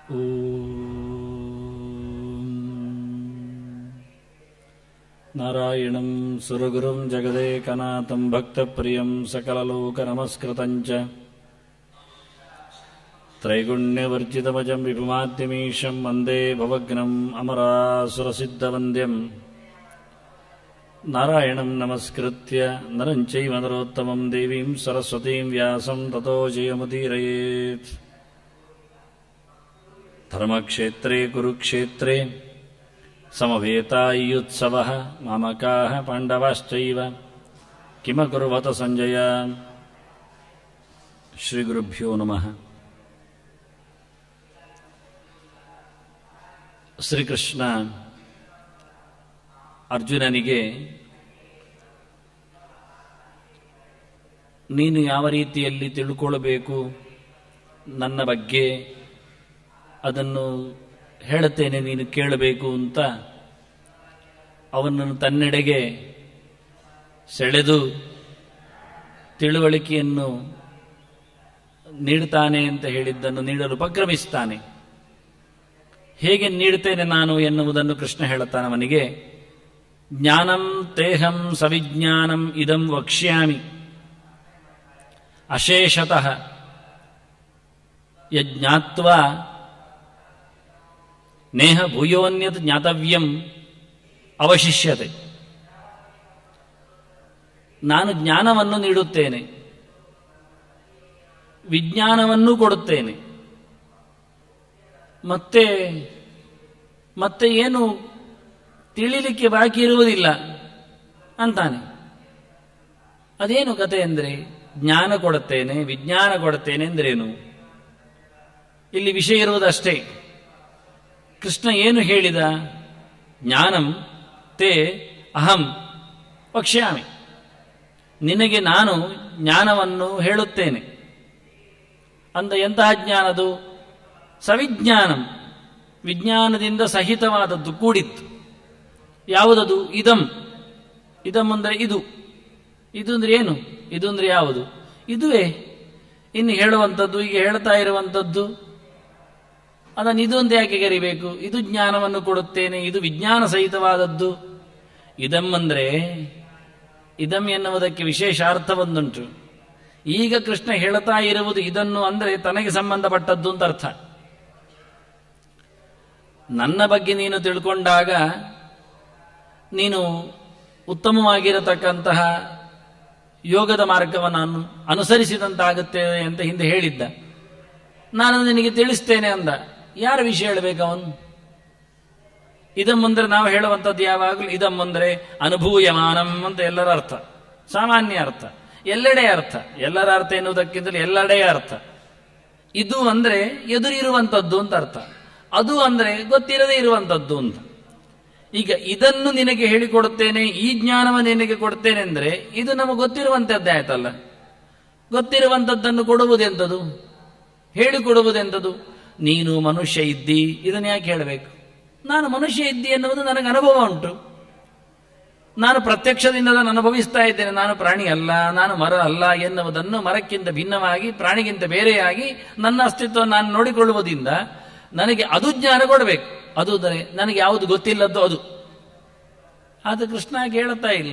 नारायणं सुरगुरुं जगदेकनाथं भक्तप्रियं सकललोकनमस्कृतं च त्रैगुण्यवर्जितमजं विपुमाद्यमीशं वन्दे भवग्नम् अमरासुरसिद्धवन्द्यम् नारायणं नमस्कृत्य नरं चैव नरोत्तमं देवीं सरस्वतीं व्यासं ततो जयमुदीरयेत् धर्मक्षेत्रे कुरुक्षेत्रे समवेतायुत्सवः मामकाः पाण्डवाश्चैव किमकुर्वत सञ्जय ಶ್ರೀಗುರುಭ್ಯೋ ನಮಃ ಶ್ರೀಕೃಷ್ಣ ಅರ್ಜುನನಿಗೆ ನೀನು ಯಾವ ರೀತಿಯಲ್ಲಿ ತಿಳ್ಕೊಳ್ಬೇಕು ನನ್ನ ಬಗ್ಗೆ ಅದನ್ನು ಹೇಳುತ್ತೇನೆ ನೀನು ಕೇಳಬೇಕು ಅಂತ ಅವನನ್ನು ತನ್ನೆಡೆಗೆ ಸೆಳೆದು ತಿಳುವಳಿಕೆಯನ್ನು ನೀಡ್ತಾನೆ ಅಂತ ಹೇಳಿದ್ದನ್ನು ನೀಡಲು ಉಪಕ್ರಮಿಸ್ತಾನೆ ಹೇಗೆ ನೀಡ್ತೇನೆ ನಾನು ಎನ್ನುವುದನ್ನು ಕೃಷ್ಣ ಹೇಳುತ್ತಾನೆ ಅವನಿಗೆ ಜ್ಞಾನಂ ತೇಹಂ ಸವಿಜ್ಞಾನಂ ಇದಂ ವಕ್ಷ್ಯಾಮಿ ಅಶೇಷತಃ ಯಜ್ಞಾತ್ವಾ ನೇಹ ಭೂಯೋನ್ಯತ್ ಜ್ಞಾತವ್ಯಂ ಅವಶಿಷ್ಯತೆ ನಾನು ಜ್ಞಾನವನ್ನು ನೀಡುತ್ತೇನೆ ವಿಜ್ಞಾನವನ್ನೂ ಕೊಡುತ್ತೇನೆ ಮತ್ತೆ ಮತ್ತೆ ಏನು ತಿಳಿಲಿಕ್ಕೆ ಬಾಕಿ ಇರುವುದಿಲ್ಲ ಅಂತಾನೆ ಅದೇನು ಕತೆ ಅಂದರೆ ಜ್ಞಾನ ಕೊಡುತ್ತೇನೆ ವಿಜ್ಞಾನ ಕೊಡುತ್ತೇನೆ ಎಂದ್ರೇನು ಇಲ್ಲಿ ವಿಷಯ ಇರುವುದಷ್ಟೇ ಕೃಷ್ಣ ಏನು ಹೇಳಿದ ಜ್ಞಾನಂ ತೇ ಅಹಂ ವಕ್ಷ್ಯಾಮಿ ನಿನಗೆ ನಾನು ಜ್ಞಾನವನ್ನು ಹೇಳುತ್ತೇನೆ ಅಂದ ಎಂತಹ ಜ್ಞಾನದು ಸವಿಜ್ಞಾನಂ ವಿಜ್ಞಾನದಿಂದ ಸಹಿತವಾದದ್ದು ಕೂಡಿತ್ತು ಯಾವುದದು ಇದಂ ಇದಂ ಅಂದರೆ ಇದು ಇದು ಅಂದ್ರೆ ಏನು ಇದು ಅಂದ್ರೆ ಯಾವುದು ಇದುವೇ ಇನ್ನು ಹೇಳುವಂಥದ್ದು ಈಗ ಹೇಳ್ತಾ ಇರುವಂಥದ್ದು ಅದನ್ನು ಇದು ಅಂತ ಯಾಕೆ ಕರಿಬೇಕು ಇದು ಜ್ಞಾನವನ್ನು ಕೊಡುತ್ತೇನೆ ಇದು ವಿಜ್ಞಾನ ಸಹಿತವಾದದ್ದು ಇದಂ ಅಂದ್ರೆ ಇದಂ ಎನ್ನುವುದಕ್ಕೆ ವಿಶೇಷ ಅರ್ಥವೊಂದುಂಟು ಈಗ ಕೃಷ್ಣ ಹೇಳ್ತಾ ಇರುವುದು ಇದನ್ನು ಅಂದರೆ ತನಗೆ ಸಂಬಂಧಪಟ್ಟದ್ದು ಅಂತ ಅರ್ಥ ನನ್ನ ಬಗ್ಗೆ ನೀನು ತಿಳ್ಕೊಂಡಾಗ ನೀನು ಉತ್ತಮವಾಗಿರತಕ್ಕಂತಹ ಯೋಗದ ಮಾರ್ಗವನ್ನು ಅನುಸರಿಸಿದಂತಾಗುತ್ತೆ ಅಂತ ಹಿಂದೆ ಹೇಳಿದ್ದ ನಾನು ನಿನಗೆ ತಿಳಿಸ್ತೇನೆ ಅಂದ ಯಾರ ವಿಷಯ ಹೇಳಬೇಕು ಅವನು ಇದಂ ಮುಂದ್ರೆ ನಾವು ಹೇಳುವಂಥದ್ದು ಯಾವಾಗಲೂ ಇದಂ ಮುಂದ್ರೆ ಅನುಭೂಯಮಾನಂ ಅಂತ ಎಲ್ಲರ ಅರ್ಥ ಸಾಮಾನ್ಯ ಅರ್ಥ ಎಲ್ಲೆಡೆ ಅರ್ಥ ಎಲ್ಲರ ಅರ್ಥ ಎನ್ನುವುದಕ್ಕಿಂತಲೂ ಎಲ್ಲೆಡೆಯ ಅರ್ಥ ಇದು ಅಂದ್ರೆ ಎದುರಿರುವಂಥದ್ದು ಅಂತ ಅರ್ಥ ಅದು ಅಂದ್ರೆ ಗೊತ್ತಿರದೇ ಇರುವಂಥದ್ದು ಅಂತ ಈಗ ಇದನ್ನು ನಿನಗೆ ಹೇಳಿಕೊಡುತ್ತೇನೆ ಈ ಜ್ಞಾನವನ್ನು ನಿನಗೆ ಕೊಡ್ತೇನೆ ಅಂದ್ರೆ ಇದು ನಮಗೆ ಗೊತ್ತಿರುವಂಥದ್ದೇ ಆಯ್ತಲ್ಲ ಗೊತ್ತಿರುವಂಥದ್ದನ್ನು ಕೊಡುವುದೆಂಥದ್ದು ಹೇಳಿಕೊಡುವುದೆಂಥದ್ದು ನೀನು ಮನುಷ್ಯ ಇದ್ದಿ ಇದನ್ನು ಯಾಕೆ ಹೇಳಬೇಕು ನಾನು ಮನುಷ್ಯ ಇದ್ದಿ ಎನ್ನುವುದು ನನಗೆ ಅನುಭವ ಉಂಟು ನಾನು ಪ್ರತ್ಯಕ್ಷದಿಂದ ಅದನ್ನು ಅನುಭವಿಸ್ತಾ ಇದ್ದೇನೆ ನಾನು ಪ್ರಾಣಿ ಅಲ್ಲ ನಾನು ಮರ ಅಲ್ಲ ಎನ್ನುವುದನ್ನು ಮರಕ್ಕಿಂತ ಭಿನ್ನವಾಗಿ ಪ್ರಾಣಿಗಿಂತ ಬೇರೆಯಾಗಿ ನನ್ನ ಅಸ್ತಿತ್ವವನ್ನು ನಾನು ನೋಡಿಕೊಳ್ಳುವುದರಿಂದ ನನಗೆ ಅದು ಜ್ಞಾನ ಕೊಡಬೇಕು ಅದು ನನಗೆ ಯಾವುದು ಗೊತ್ತಿಲ್ಲದ್ದು ಅದು ಅದು ಕೃಷ್ಣ ಕೇಳುತ್ತಾ ಇಲ್ಲ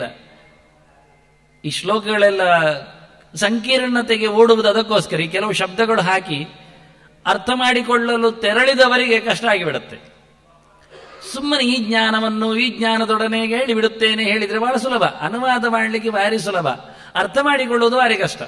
ಈ ಶ್ಲೋಕಗಳೆಲ್ಲ ಸಂಕೀರ್ಣತೆಗೆ ಓಡುವುದು ಅದಕ್ಕೋಸ್ಕರ ಈ ಕೆಲವು ಶಬ್ದಗಳು ಹಾಕಿ ಅರ್ಥ ಮಾಡಿಕೊಳ್ಳಲು ತೆರಳಿದವರಿಗೆ ಕಷ್ಟ ಆಗಿಬಿಡುತ್ತೆ ಸುಮ್ಮನೆ ಈ ಜ್ಞಾನವನ್ನು ಈ ಜ್ಞಾನದೊಡನೆ ಹೇಳಿಬಿಡುತ್ತೇನೆ ಹೇಳಿದ್ರೆ ಬಹಳ ಸುಲಭ ಅನುವಾದ ಮಾಡಲಿಕ್ಕೆ ಭಾರಿ ಸುಲಭ ಅರ್ಥ ಮಾಡಿಕೊಳ್ಳುವುದು ಭಾರಿ ಕಷ್ಟ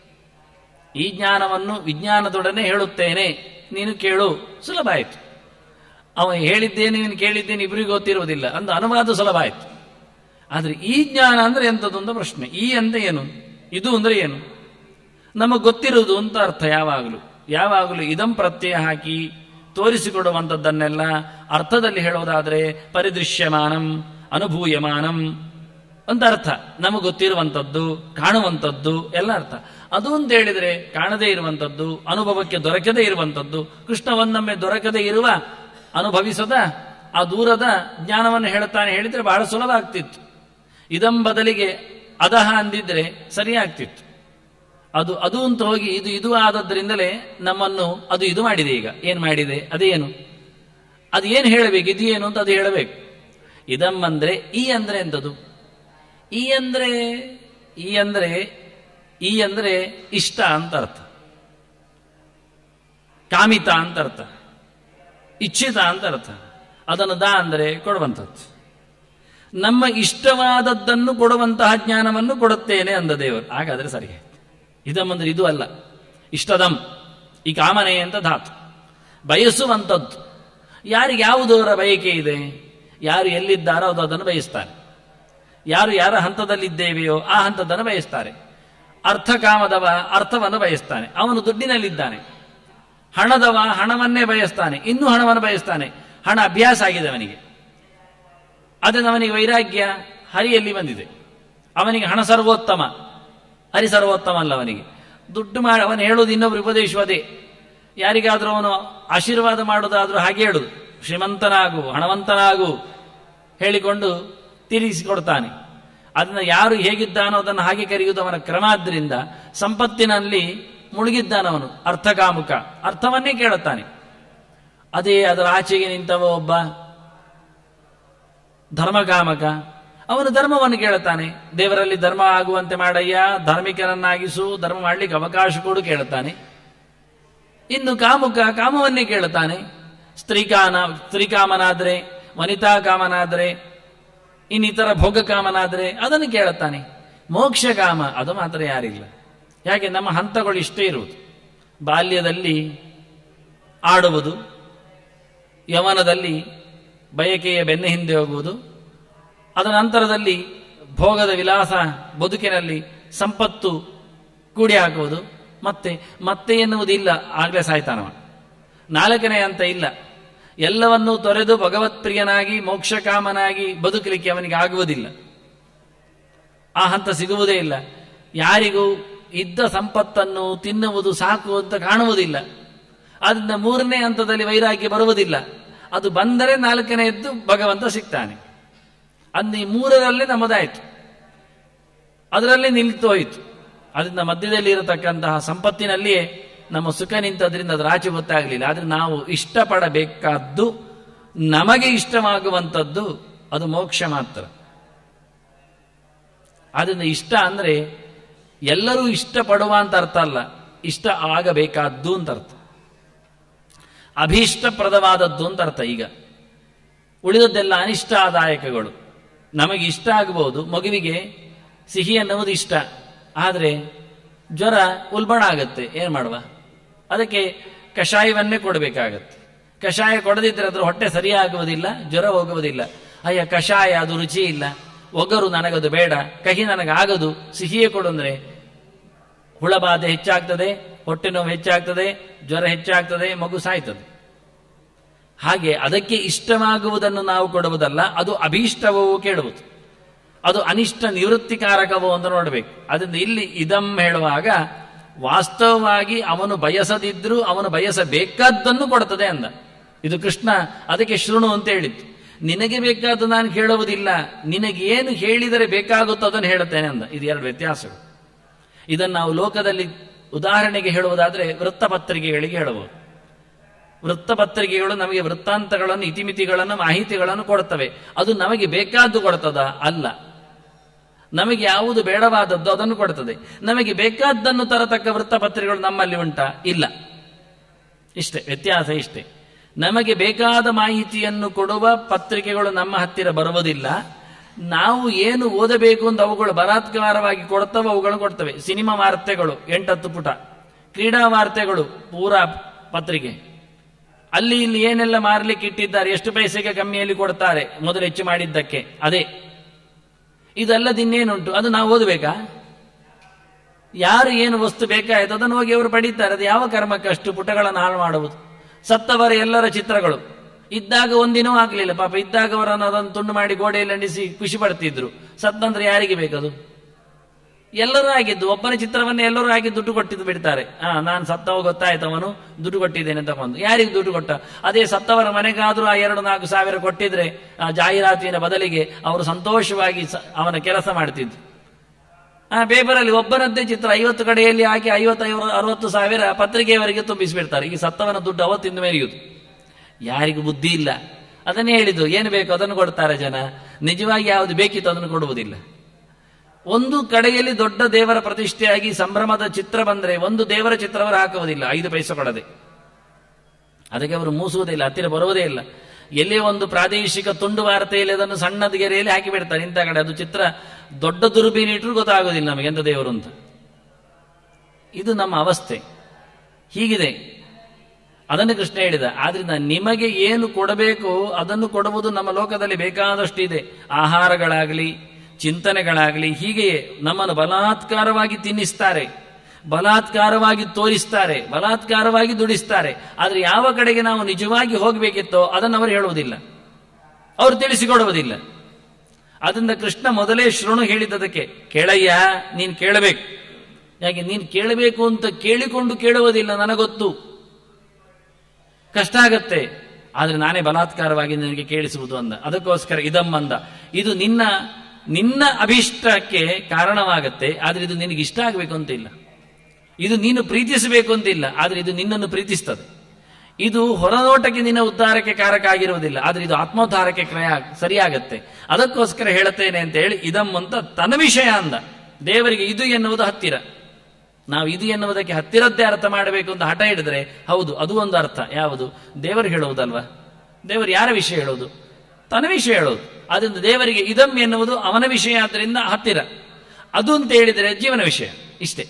ಈ ಜ್ಞಾನವನ್ನು ವಿಜ್ಞಾನದೊಡನೆ ಹೇಳುತ್ತೇನೆ ನೀನು ಕೇಳು ಸುಲಭ ಆಯಿತು ಅವ ಹೇಳಿದ್ದೇನೆ ನೀನು ಕೇಳಿದ್ದೇನೆ ಇಬ್ಬರಿಗೂ ಗೊತ್ತಿರುವುದಿಲ್ಲ ಅಂದ ಅನುವಾದ ಸುಲಭ ಆಯಿತು ಆದರೆ ಈ ಜ್ಞಾನ ಅಂದ್ರೆ ಎಂಥದ್ದು ಅಂತ ಪ್ರಶ್ನೆ ಈ ಅಂತ ಏನು ಇದು ಅಂದ್ರೆ ಏನು ನಮಗೆ ಗೊತ್ತಿರುವುದು ಅಂತ ಅರ್ಥ ಯಾವಾಗಲೂ ಯಾವಾಗಲೂ ಇದಂ ಪ್ರತ್ಯಯ ಹಾಕಿ ತೋರಿಸಿಕೊಡುವಂಥದ್ದನ್ನೆಲ್ಲ ಅರ್ಥದಲ್ಲಿ ಹೇಳೋದಾದರೆ ಪರಿದೃಶ್ಯಮಾನಂ ಅನುಭೂಯಮಾನಂ ಅಂತ ಅರ್ಥ ನಮಗೆ ಗೊತ್ತಿರುವಂಥದ್ದು ಕಾಣುವಂಥದ್ದು ಎಲ್ಲ ಅರ್ಥ ಅದು ಅಂತ ಹೇಳಿದ್ರೆ ಕಾಣದೇ ಇರುವಂಥದ್ದು ಅನುಭವಕ್ಕೆ ದೊರಕದೇ ಇರುವಂಥದ್ದು ಕೃಷ್ಣ ಒಂದೊಮ್ಮೆ ದೊರಕದೇ ಇರುವ ಅನುಭವಿಸದ ಆ ದೂರದ ಜ್ಞಾನವನ್ನು ಹೇಳ್ತಾನೆ ಹೇಳಿದ್ರೆ ಬಹಳ ಸುಲಭ ಆಗ್ತಿತ್ತು ಇದಂ ಬದಲಿಗೆ ಅದಹ ಅಂದಿದ್ರೆ ಸರಿಯಾಗ್ತಿತ್ತು ಅದು ಅದು ಅಂತ ಹೋಗಿ ಇದು ಇದು ಆದದ್ರಿಂದಲೇ ನಮ್ಮನ್ನು ಅದು ಇದು ಮಾಡಿದೆ ಈಗ ಏನ್ ಮಾಡಿದೆ ಅದೇನು ಅದು ಏನು ಹೇಳಬೇಕು ಇದು ಏನು ಅಂತ ಅದು ಹೇಳಬೇಕು ಇದಂ ಅಂದ್ರೆ ಈ ಅಂದ್ರೆ ಎಂತದು ಈ ಅಂದ್ರೆ ಈ ಅಂದ್ರೆ ಈ ಅಂದ್ರೆ ಇಷ್ಟ ಅಂತ ಅರ್ಥ ಕಾಮಿತ ಅಂತ ಅರ್ಥ ಇಚ್ಛಿತ ಅಂತ ಅರ್ಥ ಅದನ್ನು ದಾ ಅಂದರೆ ಕೊಡುವಂಥದ್ದು ನಮ್ಮ ಇಷ್ಟವಾದದ್ದನ್ನು ಕೊಡುವಂತಹ ಜ್ಞಾನವನ್ನು ಕೊಡುತ್ತೇನೆ ಅಂದ ದೇವರು ಹಾಗಾದ್ರೆ ಸರಿ ಇದಂ ಅಂದ್ರೆ ಇದು ಅಲ್ಲ ಇಷ್ಟದಂ ಈ ಕಾಮನೆ ಅಂತ ಧಾತು ಬಯಸುವಂಥದ್ದು ಯಾರಿಗೆ ಯಾವುದವರ ಬಯಕೆ ಇದೆ ಯಾರು ಎಲ್ಲಿದ್ದಾರೋ ಅದು ಅದನ್ನು ಬಯಸ್ತಾರೆ ಯಾರು ಯಾರ ಹಂತದಲ್ಲಿದ್ದೇವೆಯೋ ಆ ಹಂತದನ್ನು ಬಯಸ್ತಾರೆ ಅರ್ಥಕಾಮದವ ಅರ್ಥವನ್ನು ಬಯಸ್ತಾನೆ ಅವನು ದುಡ್ಡಿನಲ್ಲಿದ್ದಾನೆ ಹಣದವ ಹಣವನ್ನೇ ಬಯಸ್ತಾನೆ ಇನ್ನೂ ಹಣವನ್ನು ಬಯಸ್ತಾನೆ ಹಣ ಅಭ್ಯಾಸ ಆಗಿದೆ ಅವನಿಗೆ ಅದನ್ನು ಅವನಿಗೆ ವೈರಾಗ್ಯ ಹರಿಯಲ್ಲಿ ಬಂದಿದೆ ಅವನಿಗೆ ಹಣ ಸರ್ವೋತ್ತಮ ಹರಿ ಸರ್ವೋತ್ತಮ ಅಲ್ಲ ಅವನಿಗೆ ದುಡ್ಡು ಮಾಡಿ ಅವನು ಹೇಳುವುದು ಇನ್ನೊಬ್ರು ಉಪದೇಶ ಅದೇ ಯಾರಿಗಾದ್ರೂ ಅವನು ಆಶೀರ್ವಾದ ಮಾಡೋದಾದ್ರೂ ಹಾಗೆ ಹೇಳುದು ಶ್ರೀಮಂತನಾಗು ಹಣವಂತನಾಗು ಹೇಳಿಕೊಂಡು ತೀರಿಸಿಕೊಡ್ತಾನೆ ಅದನ್ನ ಯಾರು ಹೇಗಿದ್ದಾನೋ ಅದನ್ನು ಹಾಗೆ ಕರೆಯುವುದು ಅವನ ಕ್ರಮ ಆದ್ದರಿಂದ ಸಂಪತ್ತಿನಲ್ಲಿ ಮುಳುಗಿದ್ದಾನವನು ಅರ್ಥಕಾಮುಕ ಅರ್ಥವನ್ನೇ ಕೇಳುತ್ತಾನೆ ಅದೇ ಅದರ ಆಚೆಗೆ ನಿಂತವ ಒಬ್ಬ ಧರ್ಮಕಾಮಕ ಅವನು ಧರ್ಮವನ್ನು ಕೇಳುತ್ತಾನೆ ದೇವರಲ್ಲಿ ಧರ್ಮ ಆಗುವಂತೆ ಮಾಡಯ್ಯ ಧಾರ್ಮಿಕರನ್ನಾಗಿಸು ಧರ್ಮ ಮಾಡಲಿಕ್ಕೆ ಅವಕಾಶ ಕೊಡು ಕೇಳುತ್ತಾನೆ ಇನ್ನು ಕಾಮುಕ ಕಾಮವನ್ನೇ ಕೇಳುತ್ತಾನೆ ಸ್ತ್ರೀಕಾನ ಸ್ತ್ರೀಕಾಮನಾದ್ರೆ ವನಿತಾ ಕಾಮನಾದ್ರೆ ಇನ್ನಿತರ ಭೋಗ ಕಾಮನಾದ್ರೆ ಅದನ್ನು ಕೇಳುತ್ತಾನೆ ಮೋಕ್ಷ ಕಾಮ ಅದು ಮಾತ್ರ ಯಾರಿಲ್ಲ ಯಾಕೆ ನಮ್ಮ ಹಂತಗಳು ಇಷ್ಟೇ ಇರುವುದು ಬಾಲ್ಯದಲ್ಲಿ ಆಡುವುದು ಯವನದಲ್ಲಿ ಬಯಕೆಯ ಬೆನ್ನ ಹಿಂದೆ ಹೋಗುವುದು ಅದರ ನಂತರದಲ್ಲಿ ಭೋಗದ ವಿಲಾಸ ಬದುಕಿನಲ್ಲಿ ಸಂಪತ್ತು ಕೂಡಿ ಹಾಕುವುದು ಮತ್ತೆ ಮತ್ತೆ ಎನ್ನುವುದು ಇಲ್ಲ ಆಗ್ಲೇ ಸಾಯ್ತಾನವ ನಾಲ್ಕನೇ ಅಂತ ಇಲ್ಲ ಎಲ್ಲವನ್ನೂ ತೊರೆದು ಭಗವತ್ಪ್ರಿಯನಾಗಿ ಮೋಕ್ಷಕಾಮನಾಗಿ ಬದುಕಲಿಕ್ಕೆ ಅವನಿಗೆ ಆಗುವುದಿಲ್ಲ ಆ ಹಂತ ಸಿಗುವುದೇ ಇಲ್ಲ ಯಾರಿಗೂ ಇದ್ದ ಸಂಪತ್ತನ್ನು ತಿನ್ನುವುದು ಸಾಕು ಅಂತ ಕಾಣುವುದಿಲ್ಲ ಅದರಿಂದ ಮೂರನೇ ಹಂತದಲ್ಲಿ ವೈರಾಗ್ಯ ಬರುವುದಿಲ್ಲ ಅದು ಬಂದರೆ ನಾಲ್ಕನೆಯದ್ದು ಭಗವಂತ ಸಿಗ್ತಾನೆ ಅಂದು ಈ ಮೂರರಲ್ಲೇ ನಮ್ಮದಾಯಿತು ಅದರಲ್ಲೇ ನಿಲ್ತು ಹೋಯಿತು ಅದರಿಂದ ಮಧ್ಯದಲ್ಲಿ ಇರತಕ್ಕಂತಹ ಸಂಪತ್ತಿನಲ್ಲಿಯೇ ನಮ್ಮ ಸುಖ ನಿಂತದ್ರಿಂದ ಅದರ ಆಚೆ ಗೊತ್ತಾಗಲಿಲ್ಲ ಆದ್ರೆ ನಾವು ಇಷ್ಟಪಡಬೇಕಾದ್ದು ನಮಗೆ ಇಷ್ಟವಾಗುವಂಥದ್ದು ಅದು ಮೋಕ್ಷ ಮಾತ್ರ ಆದ್ರಿಂದ ಇಷ್ಟ ಅಂದ್ರೆ ಎಲ್ಲರೂ ಇಷ್ಟಪಡುವ ಅಂತ ಅರ್ಥ ಅಲ್ಲ ಇಷ್ಟ ಆಗಬೇಕಾದ್ದು ಅಂತ ಅರ್ಥ ಅಭೀಷ್ಟಪ್ರದವಾದದ್ದು ಅಂತ ಅರ್ಥ ಈಗ ಉಳಿದದ್ದೆಲ್ಲ ಅನಿಷ್ಟಾದಾಯಕಗಳು ನಮಗೆ ಇಷ್ಟ ಆಗಬಹುದು ಮಗುವಿಗೆ ಸಿಹಿ ಅನ್ನುವುದು ಇಷ್ಟ ಆದರೆ ಜ್ವರ ಉಲ್ಬಣ ಆಗತ್ತೆ ಏನು ಮಾಡುವ ಅದಕ್ಕೆ ಕಷಾಯವನ್ನೇ ಕೊಡಬೇಕಾಗತ್ತೆ ಕಷಾಯ ಕೊಡದಿದ್ದರೆ ಅದ್ರ ಹೊಟ್ಟೆ ಸರಿಯಾಗುವುದಿಲ್ಲ ಜ್ವರ ಹೋಗುವುದಿಲ್ಲ ಅಯ್ಯ ಕಷಾಯ ಅದು ರುಚಿ ಇಲ್ಲ ಒಗರು ನನಗದು ಬೇಡ ಕಹಿ ನನಗಾಗದು ಸಿಹಿಯೇ ಕೊಡು ಅಂದ್ರೆ ಹುಳಬಾಧೆ ಹೆಚ್ಚಾಗ್ತದೆ ಹೊಟ್ಟೆ ನೋವು ಹೆಚ್ಚಾಗ್ತದೆ ಜ್ವರ ಹೆಚ್ಚಾಗ್ತದೆ ಮಗು ಸಾಯ್ತದೆ ಹಾಗೆ ಅದಕ್ಕೆ ಇಷ್ಟವಾಗುವುದನ್ನು ನಾವು ಕೊಡುವುದಲ್ಲ ಅದು ಅಭೀಷ್ಟವೋ ಕೇಳುವುದು ಅದು ಅನಿಷ್ಟ ನಿವೃತ್ತಿಕಾರಕವೋ ಅಂತ ನೋಡಬೇಕು ಅದರಿಂದ ಇಲ್ಲಿ ಇದಂ ಹೇಳುವಾಗ ವಾಸ್ತವವಾಗಿ ಅವನು ಬಯಸದಿದ್ರೂ ಅವನು ಬಯಸಬೇಕಾದ್ದನ್ನು ಕೊಡುತ್ತದೆ ಅಂದ ಇದು ಕೃಷ್ಣ ಅದಕ್ಕೆ ಶೃಣು ಅಂತ ಹೇಳಿತ್ತು ನಿನಗೆ ಬೇಕಾದ್ದು ನಾನು ಕೇಳುವುದಿಲ್ಲ ನಿನಗೆ ಏನು ಹೇಳಿದರೆ ಬೇಕಾಗುತ್ತೋ ಅದನ್ನು ಹೇಳುತ್ತೇನೆ ಅಂದ ಇದು ಎರಡು ವ್ಯತ್ಯಾಸಗಳು ಇದನ್ನು ನಾವು ಲೋಕದಲ್ಲಿ ಉದಾಹರಣೆಗೆ ಹೇಳುವುದಾದ್ರೆ ವೃತ್ತಪತ್ರಿಕೆಗಳಿಗೆ ಹೇಳಬಹುದು ವೃತ್ತಪತ್ರಿಕೆಗಳು ನಮಗೆ ವೃತ್ತಾಂತಗಳನ್ನು ಇತಿಮಿತಿಗಳನ್ನು ಮಾಹಿತಿಗಳನ್ನು ಕೊಡುತ್ತವೆ ಅದು ನಮಗೆ ಬೇಕಾದ್ದು ಕೊಡ್ತದ ಅಲ್ಲ ನಮಗೆ ಯಾವುದು ಬೇಡವಾದದ್ದು ಅದನ್ನು ಕೊಡುತ್ತದೆ ನಮಗೆ ಬೇಕಾದ್ದನ್ನು ತರತಕ್ಕ ವೃತ್ತಪತ್ರಿಕೆಗಳು ನಮ್ಮಲ್ಲಿ ಉಂಟಾ ಇಲ್ಲ ಇಷ್ಟೇ ವ್ಯತ್ಯಾಸ ಇಷ್ಟೇ ನಮಗೆ ಬೇಕಾದ ಮಾಹಿತಿಯನ್ನು ಕೊಡುವ ಪತ್ರಿಕೆಗಳು ನಮ್ಮ ಹತ್ತಿರ ಬರುವುದಿಲ್ಲ ನಾವು ಏನು ಓದಬೇಕು ಅಂತ ಅವುಗಳು ಬಲಾತ್ಕಾರವಾಗಿ ಕೊಡ್ತವೆ ಅವುಗಳು ಕೊಡ್ತವೆ ಸಿನಿಮಾ ವಾರ್ತೆಗಳು ಎಂಟತ್ತು ಪುಟ ಕ್ರೀಡಾ ವಾರ್ತೆಗಳು ಪೂರಾ ಪತ್ರಿಕೆ ಅಲ್ಲಿ ಇಲ್ಲಿ ಏನೆಲ್ಲ ಮಾರ್ಲಿಕ್ಕೆ ಇಟ್ಟಿದ್ದಾರೆ ಎಷ್ಟು ಪೈಸೆಗೆ ಕಮ್ಮಿಯಲ್ಲಿ ಕೊಡ್ತಾರೆ ಮೊದಲು ಹೆಚ್ಚು ಮಾಡಿದ್ದಕ್ಕೆ ಅದೇ ಇದಲ್ಲದಿನ್ನೇನುಂಟು ಅದು ನಾವು ಓದಬೇಕಾ ಯಾರು ಏನು ವಸ್ತು ಬೇಕಾಯ್ತು ಅದನ್ನು ಹೋಗಿ ಅವರು ಪಡೀತಾರೆ ಅದು ಯಾವ ಕರ್ಮಕ್ಕೆ ಅಷ್ಟು ಪುಟಗಳನ್ನು ಹಾಳು ಮಾಡುವುದು ಸತ್ತವರ ಎಲ್ಲರ ಚಿತ್ರಗಳು ಇದ್ದಾಗ ಒಂದಿನವೂ ಆಗ್ಲಿಲ್ಲ ಪಾಪ ಇದ್ದಾಗ ಅವರನ್ನು ಅದನ್ನು ತುಂಡು ಮಾಡಿ ಗೋಡೆಯಲ್ಲಿ ಅಂಟಿಸಿ ಖುಷಿ ಪಡ್ತಿದ್ರು ಸತ್ತಂದ್ರೆ ಯಾರಿಗೆ ಬೇಕದು ಎಲ್ಲರೂ ಆಗಿದ್ದು ಒಬ್ಬನ ಚಿತ್ರವನ್ನೇ ಎಲ್ಲರೂ ಆಗಿ ದುಡ್ಡು ಕೊಟ್ಟಿದ್ದು ಬಿಡ್ತಾರೆ ಹಾ ನಾನು ಸತ್ತವ ಗೊತ್ತಾಯ್ತು ಅವನು ದುಡ್ಡು ಕೊಟ್ಟಿದ್ದೇನೆ ತಗೊಂಡು ಯಾರಿಗೆ ದುಡ್ಡು ಕೊಟ್ಟ ಅದೇ ಸತ್ತವರ ಮನೆಗಾದ್ರೂ ಆ ಎರಡು ನಾಲ್ಕು ಸಾವಿರ ಕೊಟ್ಟಿದ್ರೆ ಆ ಜಾಹೀರಾತಿನ ಬದಲಿಗೆ ಅವರು ಸಂತೋಷವಾಗಿ ಸ- ಅವನ ಕೆಲಸ ಮಾಡ್ತಿದ್ರು ಆ ಪೇಪರಲ್ಲಿ ಒಬ್ಬನದ್ದೇ ಚಿತ್ರ ಐವತ್ತು ಕಡೆಯಲ್ಲಿ ಹಾಕಿ ಐವತ್ತು ಅರವತ್ತು ಸಾವಿರ ಪತ್ರಿಕೆಯವರಿಗೆ ತುಂಬಿಸಿಬಿಡ್ತಾರೆ ಈಗ ಸತ್ತವನ ದುಡ್ಡು ಅವತ್ತಿಂದ ಮೇರೆಯುವುದು ಯಾರಿಗೂ ಬುದ್ಧಿ ಇಲ್ಲ ಅದನ್ನೇ ಹೇಳಿದ್ದು ಏನು ಬೇಕು ಅದನ್ನು ಕೊಡ್ತಾರೆ ಜನ ನಿಜವಾಗಿ ಯಾವುದು ಬೇಕಿತ್ತು ಅದನ್ನು ಕೊಡುವುದಿಲ್ಲ ಒಂದು ಕಡೆಯಲ್ಲಿ ದೊಡ್ಡ ದೇವರ ಪ್ರತಿಷ್ಠೆಯಾಗಿ ಸಂಭ್ರಮದ ಚಿತ್ರ ಬಂದ್ರೆ ಒಂದು ದೇವರ ಚಿತ್ರವರು ಹಾಕುವುದಿಲ್ಲ ಐದು ಪೈಸೆ ಕೊಡದೆ ಅದಕ್ಕೆ ಅವರು ಮೂಸುವುದಿಲ್ಲ ಹತ್ತಿರ ಬರುವುದೇ ಇಲ್ಲ ಎಲ್ಲಿ ಒಂದು ಪ್ರಾದೇಶಿಕ ತುಂಡು ವಾರ್ತೆಯಲ್ಲಿ ಅದನ್ನು ಸಣ್ಣದ ಗೆರೆಯಲ್ಲಿ ಹಾಕಿ ಬಿಡ್ತಾರೆ ಇಂಥ ಕಡೆ ಅದು ಚಿತ್ರ ದೊಡ್ಡ ದುರ್ಬೀನ್ ಇಟ್ಟರು ಗೊತ್ತಾಗೋದಿಲ್ಲ ನಮಗೆ ಎಂತ ದೇವರು ಅಂತ ಇದು ನಮ್ಮ ಅವಸ್ಥೆ ಹೀಗಿದೆ ಅದನ್ನು ಕೃಷ್ಣ ಹೇಳಿದ ಆದ್ರಿಂದ ನಿಮಗೆ ಏನು ಕೊಡಬೇಕು ಅದನ್ನು ಕೊಡುವುದು ನಮ್ಮ ಲೋಕದಲ್ಲಿ ಬೇಕಾದಷ್ಟು ಇದೆ ಆಹಾರಗಳಾಗಲಿ ಚಿಂತನೆಗಳಾಗಲಿ ಹೀಗೆಯೇ ನಮ್ಮನ್ನು ಬಲಾತ್ಕಾರವಾಗಿ ತಿನ್ನಿಸ್ತಾರೆ ಬಲಾತ್ಕಾರವಾಗಿ ತೋರಿಸ್ತಾರೆ ಬಲಾತ್ಕಾರವಾಗಿ ದುಡಿಸ್ತಾರೆ ಆದ್ರೆ ಯಾವ ಕಡೆಗೆ ನಾವು ನಿಜವಾಗಿ ಹೋಗಬೇಕಿತ್ತೋ ಅದನ್ನು ಅವರು ಹೇಳುವುದಿಲ್ಲ ಅವರು ತಿಳಿಸಿಕೊಡುವುದಿಲ್ಲ ಅದರಿಂದ ಕೃಷ್ಣ ಮೊದಲೇ ಶೃಣು ಹೇಳಿದ್ದದಕ್ಕೆ ಕೇಳಯ್ಯ ನೀನು ಕೇಳಬೇಕು ಯಾಕೆ ನೀನು ಕೇಳಬೇಕು ಅಂತ ಕೇಳಿಕೊಂಡು ಕೇಳುವುದಿಲ್ಲ ನನಗೊತ್ತು ಕಷ್ಟ ಆಗತ್ತೆ ಆದ್ರೆ ನಾನೇ ಬಲಾತ್ಕಾರವಾಗಿ ನಿನಗೆ ಕೇಳಿಸುವುದು ಅಂದ ಅದಕ್ಕೋಸ್ಕರ ಇದಮ್ಮಂದ ಇದು ನಿನ್ನ ನಿನ್ನ ಅಭಿಷ್ಟಕ್ಕೆ ಕಾರಣವಾಗತ್ತೆ ಆದ್ರೆ ಇದು ನಿನಗೆ ಇಷ್ಟ ಆಗಬೇಕು ಅಂತ ಇಲ್ಲ ಇದು ನೀನು ಪ್ರೀತಿಸಬೇಕು ಅಂತಿಲ್ಲ ಆದ್ರೆ ಇದು ನಿನ್ನನ್ನು ಪ್ರೀತಿಸ್ತದೆ ಇದು ಹೊರನೋಟಕ್ಕೆ ನಿನ್ನ ಉದ್ಧಾರಕ್ಕೆ ಕಾರಕ ಆಗಿರುವುದಿಲ್ಲ ಆದ್ರೆ ಇದು ಆತ್ಮೋದ್ಧಾರಕ್ಕೆ ಕ್ರಯ ಸರಿಯಾಗತ್ತೆ ಅದಕ್ಕೋಸ್ಕರ ಹೇಳುತ್ತೇನೆ ಅಂತ ಹೇಳಿ ಇದಂ ಅಂತ ತನ್ನ ವಿಷಯ ಅಂದ ದೇವರಿಗೆ ಇದು ಎನ್ನುವುದು ಹತ್ತಿರ ನಾವು ಇದು ಎನ್ನುವುದಕ್ಕೆ ಹತ್ತಿರದ್ದೇ ಅರ್ಥ ಮಾಡಬೇಕು ಅಂತ ಹಠ ಹಿಡಿದ್ರೆ ಹೌದು ಅದು ಒಂದು ಅರ್ಥ ಯಾವುದು ದೇವರು ಹೇಳುವುದಲ್ವಾ ದೇವರು ಯಾರ ವಿಷಯ ಹೇಳೋದು ತನ್ನ ವಿಷಯ ಹೇಳೋದು ಅದರಿಂದ ದೇವರಿಗೆ ಇದಂ ಎನ್ನುವುದು ಅವನ ವಿಷಯ ಆದ್ದರಿಂದ ಹತ್ತಿರ ಅದು ಅಂತ ಹೇಳಿದರೆ ಜೀವನ ವಿಷಯ ಇಷ್ಟೇ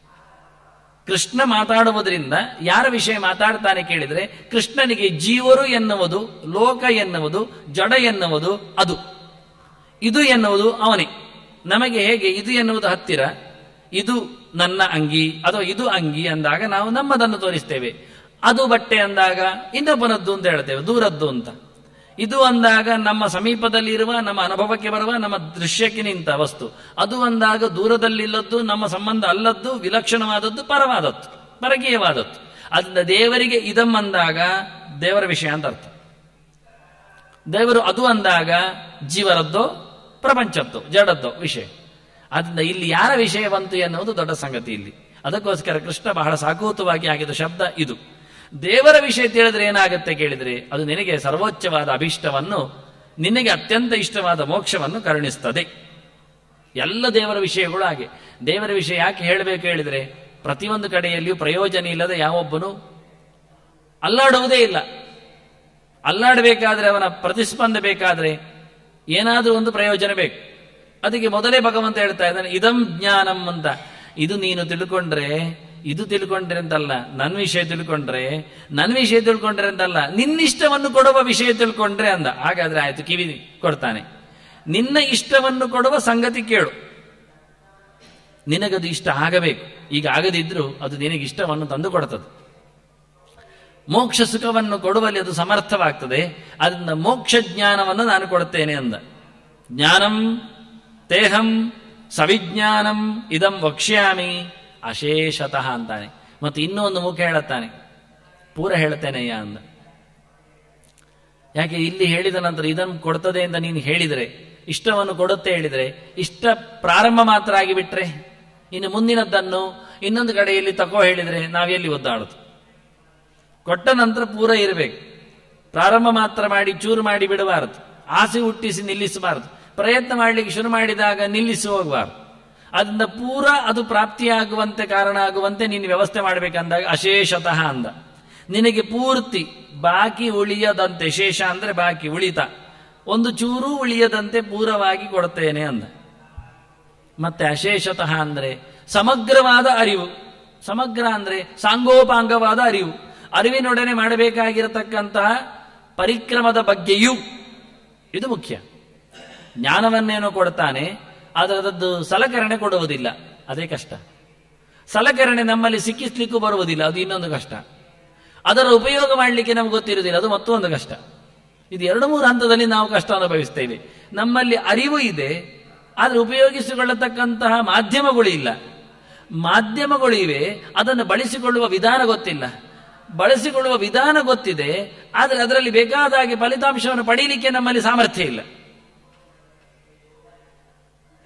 ಕೃಷ್ಣ ಮಾತಾಡುವುದರಿಂದ ಯಾರ ವಿಷಯ ಮಾತಾಡ್ತಾನೆ ಕೇಳಿದರೆ ಕೃಷ್ಣನಿಗೆ ಜೀವರು ಎನ್ನುವುದು ಲೋಕ ಎನ್ನುವುದು ಜಡ ಎನ್ನುವುದು ಅದು ಇದು ಎನ್ನುವುದು ಅವನೇ ನಮಗೆ ಹೇಗೆ ಇದು ಎನ್ನುವುದು ಹತ್ತಿರ ಇದು ನನ್ನ ಅಂಗಿ ಅಥವಾ ಇದು ಅಂಗಿ ಅಂದಾಗ ನಾವು ನಮ್ಮದನ್ನು ತೋರಿಸ್ತೇವೆ ಅದು ಬಟ್ಟೆ ಅಂದಾಗ ಇನ್ನೊಬ್ಬನದ್ದು ಅಂತ ಹೇಳ್ತೇವೆ ದೂರದ್ದು ಅಂತ ಇದು ಅಂದಾಗ ನಮ್ಮ ಸಮೀಪದಲ್ಲಿ ಇರುವ ನಮ್ಮ ಅನುಭವಕ್ಕೆ ಬರುವ ನಮ್ಮ ದೃಶ್ಯಕ್ಕೆ ನಿಂತ ವಸ್ತು ಅದು ಅಂದಾಗ ದೂರದಲ್ಲಿಲ್ಲದ್ದು ನಮ್ಮ ಸಂಬಂಧ ಅಲ್ಲದ್ದು ವಿಲಕ್ಷಣವಾದದ್ದು ಪರವಾದದ್ದು ಪರಕೀಯವಾದದ್ದು ಅದರಿಂದ ದೇವರಿಗೆ ಇದಮ್ಮಂದಾಗ ದೇವರ ವಿಷಯ ಅಂತ ಅರ್ಥ ದೇವರು ಅದು ಅಂದಾಗ ಜೀವರದ್ದು ಪ್ರಪಂಚದ್ದು ಜಡದ್ದು ವಿಷಯ ಅದರಿಂದ ಇಲ್ಲಿ ಯಾರ ವಿಷಯ ಬಂತು ಎನ್ನುವುದು ದೊಡ್ಡ ಸಂಗತಿ ಇಲ್ಲಿ ಅದಕ್ಕೋಸ್ಕರ ಕೃಷ್ಣ ಬಹಳ ಸಾಕೂತವಾಗಿ ಆಗಿದ್ದ ಶಬ್ದ ಇದು ದೇವರ ವಿಷಯ ತಿಳಿದ್ರೆ ಏನಾಗುತ್ತೆ ಕೇಳಿದ್ರೆ ಅದು ನಿನಗೆ ಸರ್ವೋಚ್ಚವಾದ ಅಭಿಷ್ಟವನ್ನು ನಿನಗೆ ಅತ್ಯಂತ ಇಷ್ಟವಾದ ಮೋಕ್ಷವನ್ನು ಕರುಣಿಸ್ತದೆ ಎಲ್ಲ ದೇವರ ವಿಷಯಗಳು ಹಾಗೆ ದೇವರ ವಿಷಯ ಯಾಕೆ ಹೇಳಬೇಕು ಹೇಳಿದ್ರೆ ಪ್ರತಿಯೊಂದು ಕಡೆಯಲ್ಲಿಯೂ ಪ್ರಯೋಜನ ಇಲ್ಲದೆ ಯಾವೊಬ್ಬನು ಅಲ್ಲಾಡುವುದೇ ಇಲ್ಲ ಅಲ್ಲಾಡಬೇಕಾದ್ರೆ ಅವನ ಪ್ರತಿಸ್ಪಂದ ಬೇಕಾದ್ರೆ ಏನಾದರೂ ಒಂದು ಪ್ರಯೋಜನ ಬೇಕು ಅದಕ್ಕೆ ಮೊದಲೇ ಭಗವಂತ ಹೇಳ್ತಾ ಇದ್ದಾನೆ ಇದಂ ಜ್ಞಾನಂ ಅಂತ ಇದು ನೀನು ತಿಳ್ಕೊಂಡ್ರೆ ಇದು ತಿಳ್ಕೊಂಡ್ರೆ ಅಂತಲ್ಲ ನನ್ನ ವಿಷಯ ತಿಳ್ಕೊಂಡ್ರೆ ನನ್ನ ವಿಷಯ ತಿಳ್ಕೊಂಡ್ರೆ ಅಂತಲ್ಲ ನಿನ್ನಿಷ್ಟವನ್ನು ಕೊಡುವ ವಿಷಯ ತಿಳ್ಕೊಂಡ್ರೆ ಅಂದ ಹಾಗಾದ್ರೆ ಆಯ್ತು ಕಿವಿ ಕೊಡ್ತಾನೆ ನಿನ್ನ ಇಷ್ಟವನ್ನು ಕೊಡುವ ಸಂಗತಿ ಕೇಳು ನಿನಗದು ಇಷ್ಟ ಆಗಬೇಕು ಈಗ ಆಗದಿದ್ರು ಅದು ನಿನಗೆ ಇಷ್ಟವನ್ನು ತಂದು ಕೊಡ್ತದೆ ಮೋಕ್ಷ ಸುಖವನ್ನು ಕೊಡುವಲ್ಲಿ ಅದು ಸಮರ್ಥವಾಗ್ತದೆ ಅದರಿಂದ ಮೋಕ್ಷ ಜ್ಞಾನವನ್ನು ನಾನು ಕೊಡುತ್ತೇನೆ ಅಂದ ಜ್ಞಾನಂ ತೇಹಂ ಸವಿಜ್ಞಾನಂ ಇದಂ ವಕ್ಷ್ಯಾಮಿ ಅಶೇಷತಃ ಅಂತಾನೆ ಮತ್ತು ಇನ್ನೂ ಒಂದು ಮುಖ ಹೇಳುತ್ತಾನೆ ಪೂರ ಹೇಳ್ತೇನೆಯ್ಯ ಅಂದ ಯಾಕೆ ಇಲ್ಲಿ ಹೇಳಿದ ನಂತರ ಇದನ್ನು ಕೊಡ್ತದೆ ಅಂತ ನೀನು ಹೇಳಿದರೆ ಇಷ್ಟವನ್ನು ಕೊಡುತ್ತೆ ಹೇಳಿದರೆ ಇಷ್ಟ ಪ್ರಾರಂಭ ಮಾತ್ರ ಆಗಿಬಿಟ್ರೆ ಇನ್ನು ಮುಂದಿನದ್ದನ್ನು ಇನ್ನೊಂದು ಕಡೆಯಲ್ಲಿ ತಕೋ ಹೇಳಿದರೆ ನಾವೆಲ್ಲಿ ಒದ್ದಾಡುದು ಕೊಟ್ಟ ನಂತರ ಪೂರ ಇರಬೇಕು ಪ್ರಾರಂಭ ಮಾತ್ರ ಮಾಡಿ ಚೂರು ಮಾಡಿ ಬಿಡಬಾರದು ಆಸೆ ಹುಟ್ಟಿಸಿ ನಿಲ್ಲಿಸಬಾರದು ಪ್ರಯತ್ನ ಮಾಡಲಿಕ್ಕೆ ಶುರು ಮಾಡಿದಾಗ ನಿಲ್ಲಿಸಿ ಹೋಗಬಾರದು ಅದರಿಂದ ಪೂರ ಅದು ಪ್ರಾಪ್ತಿಯಾಗುವಂತೆ ಕಾರಣ ಆಗುವಂತೆ ನೀನು ವ್ಯವಸ್ಥೆ ಮಾಡಬೇಕಂದಾಗ ಅಶೇಷತಃ ಅಂದ ನಿನಗೆ ಪೂರ್ತಿ ಬಾಕಿ ಉಳಿಯದಂತೆ ಶೇಷ ಅಂದ್ರೆ ಬಾಕಿ ಉಳಿತ ಒಂದು ಚೂರು ಉಳಿಯದಂತೆ ಪೂರವಾಗಿ ಕೊಡ್ತೇನೆ ಅಂದ ಮತ್ತೆ ಅಶೇಷತಃ ಅಂದ್ರೆ ಸಮಗ್ರವಾದ ಅರಿವು ಸಮಗ್ರ ಅಂದ್ರೆ ಸಾಂಗೋಪಾಂಗವಾದ ಅರಿವು ಅರಿವಿನೊಡನೆ ಮಾಡಬೇಕಾಗಿರತಕ್ಕಂತಹ ಪರಿಕ್ರಮದ ಬಗ್ಗೆಯೂ ಇದು ಮುಖ್ಯ ಜ್ಞಾನವನ್ನೇನೋ ಕೊಡ್ತಾನೆ ಅದರದ್ದು ಸಲಕರಣೆ ಕೊಡುವುದಿಲ್ಲ ಅದೇ ಕಷ್ಟ ಸಲಕರಣೆ ನಮ್ಮಲ್ಲಿ ಸಿಕ್ಕಿಸ್ಲಿಕ್ಕೂ ಬರುವುದಿಲ್ಲ ಅದು ಇನ್ನೊಂದು ಕಷ್ಟ ಅದರ ಉಪಯೋಗ ಮಾಡಲಿಕ್ಕೆ ನಮ್ಗೆ ಗೊತ್ತಿರುವುದಿಲ್ಲ ಅದು ಮತ್ತೊಂದು ಕಷ್ಟ ಇದು ಎರಡು ಮೂರು ಹಂತದಲ್ಲಿ ನಾವು ಕಷ್ಟ ಅನುಭವಿಸ್ತೇವೆ ನಮ್ಮಲ್ಲಿ ಅರಿವು ಇದೆ ಆದರೆ ಉಪಯೋಗಿಸಿಕೊಳ್ಳತಕ್ಕಂತಹ ಮಾಧ್ಯಮಗಳು ಇಲ್ಲ ಮಾಧ್ಯಮಗಳು ಇವೆ ಅದನ್ನು ಬಳಸಿಕೊಳ್ಳುವ ವಿಧಾನ ಗೊತ್ತಿಲ್ಲ ಬಳಸಿಕೊಳ್ಳುವ ವಿಧಾನ ಗೊತ್ತಿದೆ ಆದರೆ ಅದರಲ್ಲಿ ಬೇಕಾದ ಹಾಗೆ ಫಲಿತಾಂಶವನ್ನು ಪಡೀಲಿಕ್ಕೆ ನಮ್ಮಲ್ಲಿ ಸಾಮರ್ಥ್ಯ ಇಲ್ಲ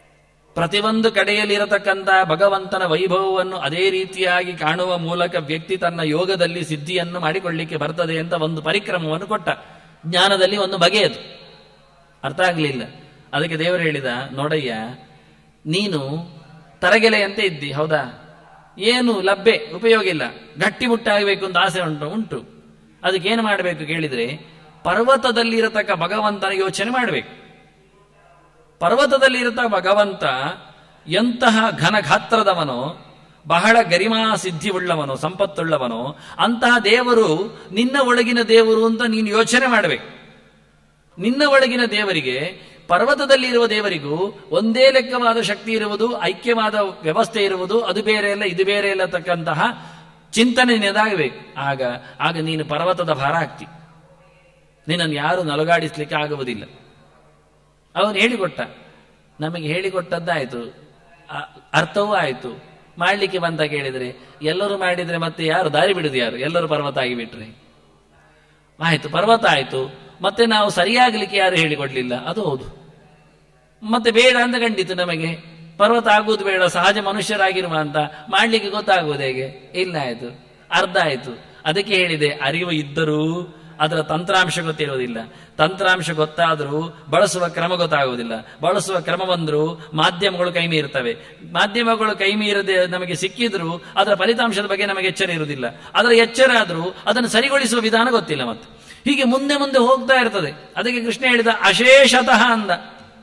ಪ್ರತಿಯೊಂದು ಕಡೆಯಲ್ಲಿರತಕ್ಕಂಥ ಭಗವಂತನ ವೈಭವವನ್ನು ಅದೇ ರೀತಿಯಾಗಿ ಕಾಣುವ ಮೂಲಕ ವ್ಯಕ್ತಿ ತನ್ನ ಯೋಗದಲ್ಲಿ ಸಿದ್ಧಿಯನ್ನು ಮಾಡಿಕೊಳ್ಳಿಕ್ಕೆ ಬರ್ತದೆ ಅಂತ ಒಂದು ಪರಿಕ್ರಮವನ್ನು ಕೊಟ್ಟ ಜ್ಞಾನದಲ್ಲಿ ಒಂದು ಬಗೆಯದು ಅರ್ಥ ಆಗಲಿಲ್ಲ ಅದಕ್ಕೆ ದೇವರು ಹೇಳಿದ ನೋಡಯ್ಯ ನೀನು ತರಗೆಲೆಯಂತೆ ಇದ್ದಿ ಹೌದಾ ಏನು ಲಭ್ಯ ಉಪಯೋಗ ಇಲ್ಲ ಗಟ್ಟಿ ಮುಟ್ಟಾಗಬೇಕು ಅಂತ ಆಸೆ ಉಂಟು ಉಂಟು ಅದಕ್ಕೆ ಏನು ಮಾಡಬೇಕು ಕೇಳಿದ್ರೆ ಪರ್ವತದಲ್ಲಿರತಕ್ಕ ಭಗವಂತನ ಯೋಚನೆ ಮಾಡಬೇಕು ಪರ್ವತದಲ್ಲಿರತ ಭಗವಂತ ಎಂತಹ ಘನ ಗಾತ್ರದವನೋ ಬಹಳ ಗರಿಮಾ ಸಿದ್ಧಿ ಉಳ್ಳವನು ಸಂಪತ್ತುಳ್ಳವನು ಅಂತಹ ದೇವರು ನಿನ್ನ ಒಳಗಿನ ದೇವರು ಅಂತ ನೀನು ಯೋಚನೆ ಮಾಡಬೇಕು ನಿನ್ನ ಒಳಗಿನ ದೇವರಿಗೆ ಪರ್ವತದಲ್ಲಿರುವ ದೇವರಿಗೂ ಒಂದೇ ಲೆಕ್ಕವಾದ ಶಕ್ತಿ ಇರುವುದು ಐಕ್ಯವಾದ ವ್ಯವಸ್ಥೆ ಇರುವುದು ಅದು ಬೇರೆ ಇಲ್ಲ ಇದು ಬೇರೆ ಇಲ್ಲ ತಕ್ಕಂತಹ ಚಿಂತನೆ ನಿನದಾಗಬೇಕು ಆಗ ಆಗ ನೀನು ಪರ್ವತದ ಭಾರ ಆಗ್ತಿ ನಿನ್ನನ್ನು ಯಾರು ನಲುಗಾಡಿಸ್ಲಿಕ್ಕೆ ಆಗುವುದಿಲ್ಲ ಅವನು ಹೇಳಿಕೊಟ್ಟ ನಮಗೆ ಹೇಳಿಕೊಟ್ಟದ್ದಾಯ್ತು ಅ- ಅರ್ಥವೂ ಆಯ್ತು ಮಾಡಲಿಕ್ಕೆ ಬಂತ ಕೇಳಿದ್ರೆ ಎಲ್ಲರೂ ಮಾಡಿದ್ರೆ ಮತ್ತೆ ಯಾರು ದಾರಿ ಬಿಡುದು ಯಾರು ಎಲ್ಲರೂ ಪರ್ವತ ಆಗಿಬಿಟ್ರೆ ಆಯ್ತು ಪರ್ವತ ಆಯ್ತು ಮತ್ತೆ ನಾವು ಸರಿಯಾಗಲಿಕ್ಕೆ ಯಾರು ಹೇಳಿಕೊಡ್ಲಿಲ್ಲ ಅದು ಹೌದು ಮತ್ತೆ ಬೇಡ ಅಂತ ಖಂಡಿತು ನಮಗೆ ಪರ್ವತ ಆಗುವುದು ಬೇಡ ಸಹಜ ಮನುಷ್ಯರಾಗಿರುವ ಅಂತ ಮಾಡ್ಲಿಕ್ಕೆ ಗೊತ್ತಾಗುವುದು ಹೇಗೆ ಇಲ್ಲ ಆಯ್ತು ಅರ್ಧ ಆಯ್ತು ಅದಕ್ಕೆ ಹೇಳಿದೆ ಅರಿವು ಇದ್ದರೂ ಅದರ ತಂತ್ರಾಂಶ ಗೊತ್ತಿರುವುದಿಲ್ಲ ತಂತ್ರಾಂಶ ಗೊತ್ತಾದರೂ ಬಳಸುವ ಕ್ರಮ ಗೊತ್ತಾಗುವುದಿಲ್ಲ ಬಳಸುವ ಕ್ರಮ ಬಂದರೂ ಮಾಧ್ಯಮಗಳು ಕೈ ಮೀರ್ತವೆ ಮಾಧ್ಯಮಗಳು ಕೈ ಮೀರದೆ ನಮಗೆ ಸಿಕ್ಕಿದ್ರು ಅದರ ಫಲಿತಾಂಶದ ಬಗ್ಗೆ ನಮಗೆ ಎಚ್ಚರ ಇರುವುದಿಲ್ಲ ಅದರ ಎಚ್ಚರ ಆದರೂ ಅದನ್ನು ಸರಿಗೊಳಿಸುವ ವಿಧಾನ ಗೊತ್ತಿಲ್ಲ ಮತ್ತೆ ಹೀಗೆ ಮುಂದೆ ಮುಂದೆ ಹೋಗ್ತಾ ಇರ್ತದೆ ಅದಕ್ಕೆ ಕೃಷ್ಣ ಹೇಳಿದ ಅಶೇಷತಃ ಅಂದ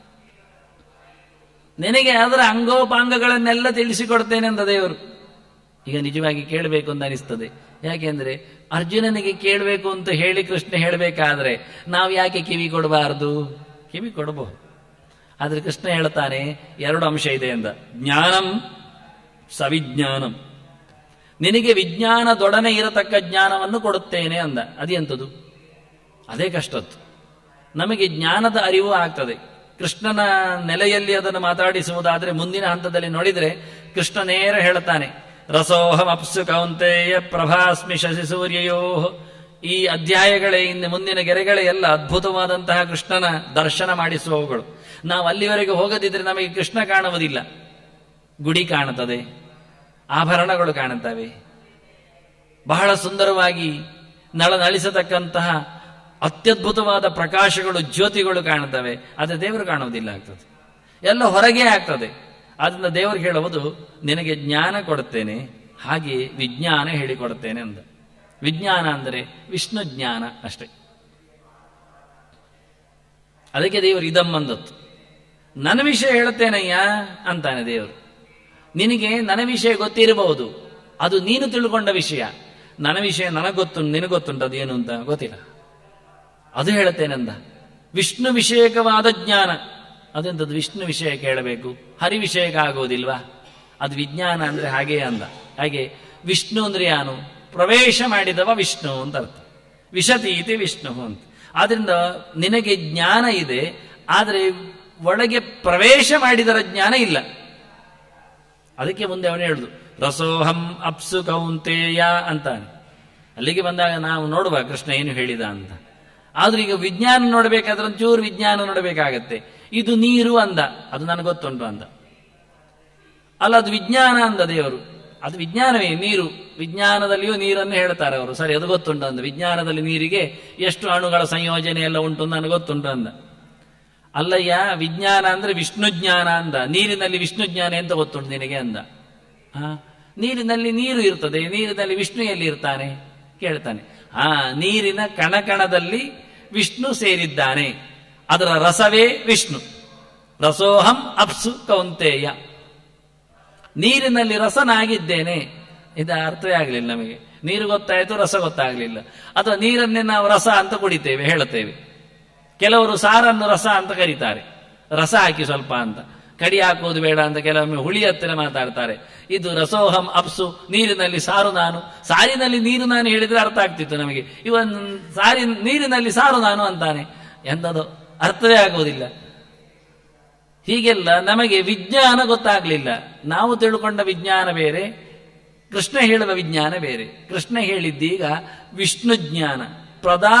ನಿನಗೆ ಅದರ ಅಂಗೋಪಾಂಗಗಳನ್ನೆಲ್ಲ ತಿಳಿಸಿಕೊಡ್ತೇನೆ ಅಂದ ದೇವರು ಈಗ ನಿಜವಾಗಿ ಕೇಳಬೇಕು ಅಂತ ಅನಿಸ್ತದೆ ಯಾಕೆಂದ್ರೆ ಅರ್ಜುನನಿಗೆ ಕೇಳಬೇಕು ಅಂತ ಹೇಳಿ ಕೃಷ್ಣ ಹೇಳಬೇಕಾದ್ರೆ ನಾವು ಯಾಕೆ ಕಿವಿ ಕೊಡಬಾರದು ಕಿವಿ ಕೊಡಬಹುದು ಆದ್ರೆ ಕೃಷ್ಣ ಹೇಳ್ತಾನೆ ಎರಡು ಅಂಶ ಇದೆ ಎಂದ ಜ್ಞಾನಂ ಸವಿಜ್ಞಾನಂ ನಿನಗೆ ವಿಜ್ಞಾನದೊಡನೆ ಇರತಕ್ಕ ಜ್ಞಾನವನ್ನು ಕೊಡುತ್ತೇನೆ ಅಂದ ಅದೆಂಥದ್ದು ಅದೇ ಕಷ್ಟದ್ದು ನಮಗೆ ಜ್ಞಾನದ ಅರಿವು ಆಗ್ತದೆ ಕೃಷ್ಣನ ನೆಲೆಯಲ್ಲಿ ಅದನ್ನು ಮಾತಾಡಿಸುವುದಾದ್ರೆ ಮುಂದಿನ ಹಂತದಲ್ಲಿ ನೋಡಿದ್ರೆ ಕೃಷ್ಣ ನೇರ ಹೇಳ್ತಾನೆ ರಸೋಹಂ ಅಪ್ಸು ಕೌಂತೆಯ ಪ್ರಭಾಸ್ಮಿ ಶಶಿ ಸೂರ್ಯಯೋ ಈ ಅಧ್ಯಾಯಗಳೇ ಇನ್ನು ಮುಂದಿನ ಗೆರೆಗಳೇ ಎಲ್ಲ ಅದ್ಭುತವಾದಂತಹ ಕೃಷ್ಣನ ದರ್ಶನ ಮಾಡಿಸುವವುಗಳು ನಾವು ಅಲ್ಲಿವರೆಗೆ ಹೋಗದಿದ್ರೆ ನಮಗೆ ಕೃಷ್ಣ ಕಾಣುವುದಿಲ್ಲ ಗುಡಿ ಕಾಣುತ್ತದೆ ಆಭರಣಗಳು ಕಾಣುತ್ತವೆ ಬಹಳ ಸುಂದರವಾಗಿ ನಳನಳಿಸತಕ್ಕಂತಹ ಅತ್ಯದ್ಭುತವಾದ ಪ್ರಕಾಶಗಳು ಜ್ಯೋತಿಗಳು ಕಾಣುತ್ತವೆ ಆದರೆ ದೇವರು ಕಾಣುವುದಿಲ್ಲ ಆಗ್ತದೆ ಎಲ್ಲ ಹೊರಗೆ ಆಗ್ತದೆ ಆದ್ದರಿಂದ ದೇವರು ಹೇಳುವುದು ನಿನಗೆ ಜ್ಞಾನ ಕೊಡುತ್ತೇನೆ ಹಾಗೆ ವಿಜ್ಞಾನ ಹೇಳಿಕೊಡುತ್ತೇನೆ ಅಂದ ವಿಜ್ಞಾನ ಅಂದರೆ ವಿಷ್ಣು ಜ್ಞಾನ ಅಷ್ಟೇ ಅದಕ್ಕೆ ದೇವರು ಇದಮ್ಮಂದತ್ತು ನನ್ನ ವಿಷಯ ಹೇಳುತ್ತೇನಯ್ಯ ಅಂತಾನೆ ದೇವರು ನಿನಗೆ ನನ್ನ ವಿಷಯ ಗೊತ್ತಿರಬಹುದು ಅದು ನೀನು ತಿಳ್ಕೊಂಡ ವಿಷಯ ನನ್ನ ವಿಷಯ ನನಗೆ ಗೊತ್ತು ನಿನಗೆ ಗೊತ್ತುಂಟು ಅದು ಏನು ಅಂತ ಗೊತ್ತಿಲ್ಲ ಅದು ಹೇಳುತ್ತೇನೆಂದ ವಿಷ್ಣು ವಿಷಯಕವಾದ ಜ್ಞಾನ ಅದೆಂಥದ್ದು ವಿಷ್ಣು ವಿಷಯ ಕೇಳಬೇಕು ಹರಿ ವಿಷಯಕ್ಕೆ ಆಗೋದಿಲ್ವಾ ಅದು ವಿಜ್ಞಾನ ಅಂದ್ರೆ ಹಾಗೆ ಅಂದ ಹಾಗೆ ವಿಷ್ಣು ಅಂದ್ರೆ ಯಾನು ಪ್ರವೇಶ ಮಾಡಿದವ ವಿಷ್ಣು ಅಂತ ಅರ್ಥ ವಿಶತೀತಿ ವಿಷ್ಣು ಅಂತ ಆದ್ರಿಂದ ನಿನಗೆ ಜ್ಞಾನ ಇದೆ ಆದರೆ ಒಳಗೆ ಪ್ರವೇಶ ಮಾಡಿದರ ಜ್ಞಾನ ಇಲ್ಲ ಅದಕ್ಕೆ ಮುಂದೆ ಅವನು ಹೇಳುದು ರಸೋಹಂ ಅಪ್ಸು ಕೌಂತೇಯ ಅಂತಾನೆ ಅಲ್ಲಿಗೆ ಬಂದಾಗ ನಾವು ನೋಡುವ ಕೃಷ್ಣ ಏನು ಹೇಳಿದ ಅಂತ ಆದ್ರೂ ಈಗ ವಿಜ್ಞಾನ ನೋಡಬೇಕಾದ್ರೆ ಒಂಚೂರು ವಿಜ್ಞಾನ ನೋಡಬೇಕಾಗತ್ತೆ ಇದು ನೀರು ಅಂದ ಅದು ನನಗೆ ಗೊತ್ತುಂಟು ಅಂದ ಅಲ್ಲ ಅದು ವಿಜ್ಞಾನ ಅಂದ ದೇವರು ಅದು ವಿಜ್ಞಾನವೇ ನೀರು ವಿಜ್ಞಾನದಲ್ಲಿಯೂ ನೀರನ್ನು ಹೇಳ್ತಾರೆ ಅವರು ಸರಿ ಅದು ಗೊತ್ತುಂಟು ಅಂದ ವಿಜ್ಞಾನದಲ್ಲಿ ನೀರಿಗೆ ಎಷ್ಟು ಅಣುಗಳ ಸಂಯೋಜನೆ ಎಲ್ಲ ಉಂಟು ಅಂತ ನನಗೆ ಗೊತ್ತುಂಟು ಅಂದ ಅಲ್ಲಯ್ಯ ವಿಜ್ಞಾನ ಅಂದ್ರೆ ವಿಷ್ಣು ಜ್ಞಾನ ಅಂದ ನೀರಿನಲ್ಲಿ ವಿಷ್ಣು ಜ್ಞಾನ ಎಂತ ಗೊತ್ತುಂಟು ನಿನಗೆ ಅಂದ ಆ ನೀರಿನಲ್ಲಿ ನೀರು ಇರ್ತದೆ ನೀರಿನಲ್ಲಿ ವಿಷ್ಣು ಎಲ್ಲಿ ಇರ್ತಾನೆ ಕೇಳ್ತಾನೆ ಆ ನೀರಿನ ಕಣಕಣದಲ್ಲಿ ವಿಷ್ಣು ಸೇರಿದ್ದಾನೆ ಅದರ ರಸವೇ ವಿಷ್ಣು ರಸೋಹಂ ಅಪ್ಸು ಕೌಂತೇಯ ನೀರಿನಲ್ಲಿ ರಸನಾಗಿದ್ದೇನೆ ಇದು ಅರ್ಥವೇ ಆಗಲಿಲ್ಲ ನಮಗೆ ನೀರು ಗೊತ್ತಾಯಿತು ರಸ ಗೊತ್ತಾಗಲಿಲ್ಲ ಅಥವಾ ನೀರನ್ನೇ ನಾವು ರಸ ಅಂತ ಕುಡಿತೇವೆ ಹೇಳುತ್ತೇವೆ ಕೆಲವರು ಸಾರನ್ನು ರಸ ಅಂತ ಕರೀತಾರೆ ರಸ ಹಾಕಿ ಸ್ವಲ್ಪ ಅಂತ ಕಡಿ ಹಾಕುವುದು ಬೇಡ ಅಂತ ಕೆಲವೊಮ್ಮೆ ಹುಳಿ ಹತ್ತಿರ ಮಾತಾಡ್ತಾರೆ ಇದು ರಸೋಹಂ ಅಪ್ಸು ನೀರಿನಲ್ಲಿ ಸಾರು ನಾನು ಸಾರಿನಲ್ಲಿ ನೀರು ನಾನು ಹೇಳಿದ್ರೆ ಅರ್ಥ ಆಗ್ತಿತ್ತು ನಮಗೆ ಇವನ್ ಸಾರಿ ನೀರಿನಲ್ಲಿ ಸಾರು ನಾನು ಅಂತಾನೆ ಎಂಥದ್ದು ಅರ್ಥವೇ ಆಗುವುದಿಲ್ಲ ಹೀಗೆಲ್ಲ ನಮಗೆ ವಿಜ್ಞಾನ ಗೊತ್ತಾಗ್ಲಿಲ್ಲ ನಾವು ತಿಳ್ಕೊಂಡ ವಿಜ್ಞಾನ ಬೇರೆ ಕೃಷ್ಣ ಹೇಳುವ ವಿಜ್ಞಾನ ಬೇರೆ ಕೃಷ್ಣ ಹೇಳಿದ್ದೀಗ ವಿಷ್ಣು ಜ್ಞಾನ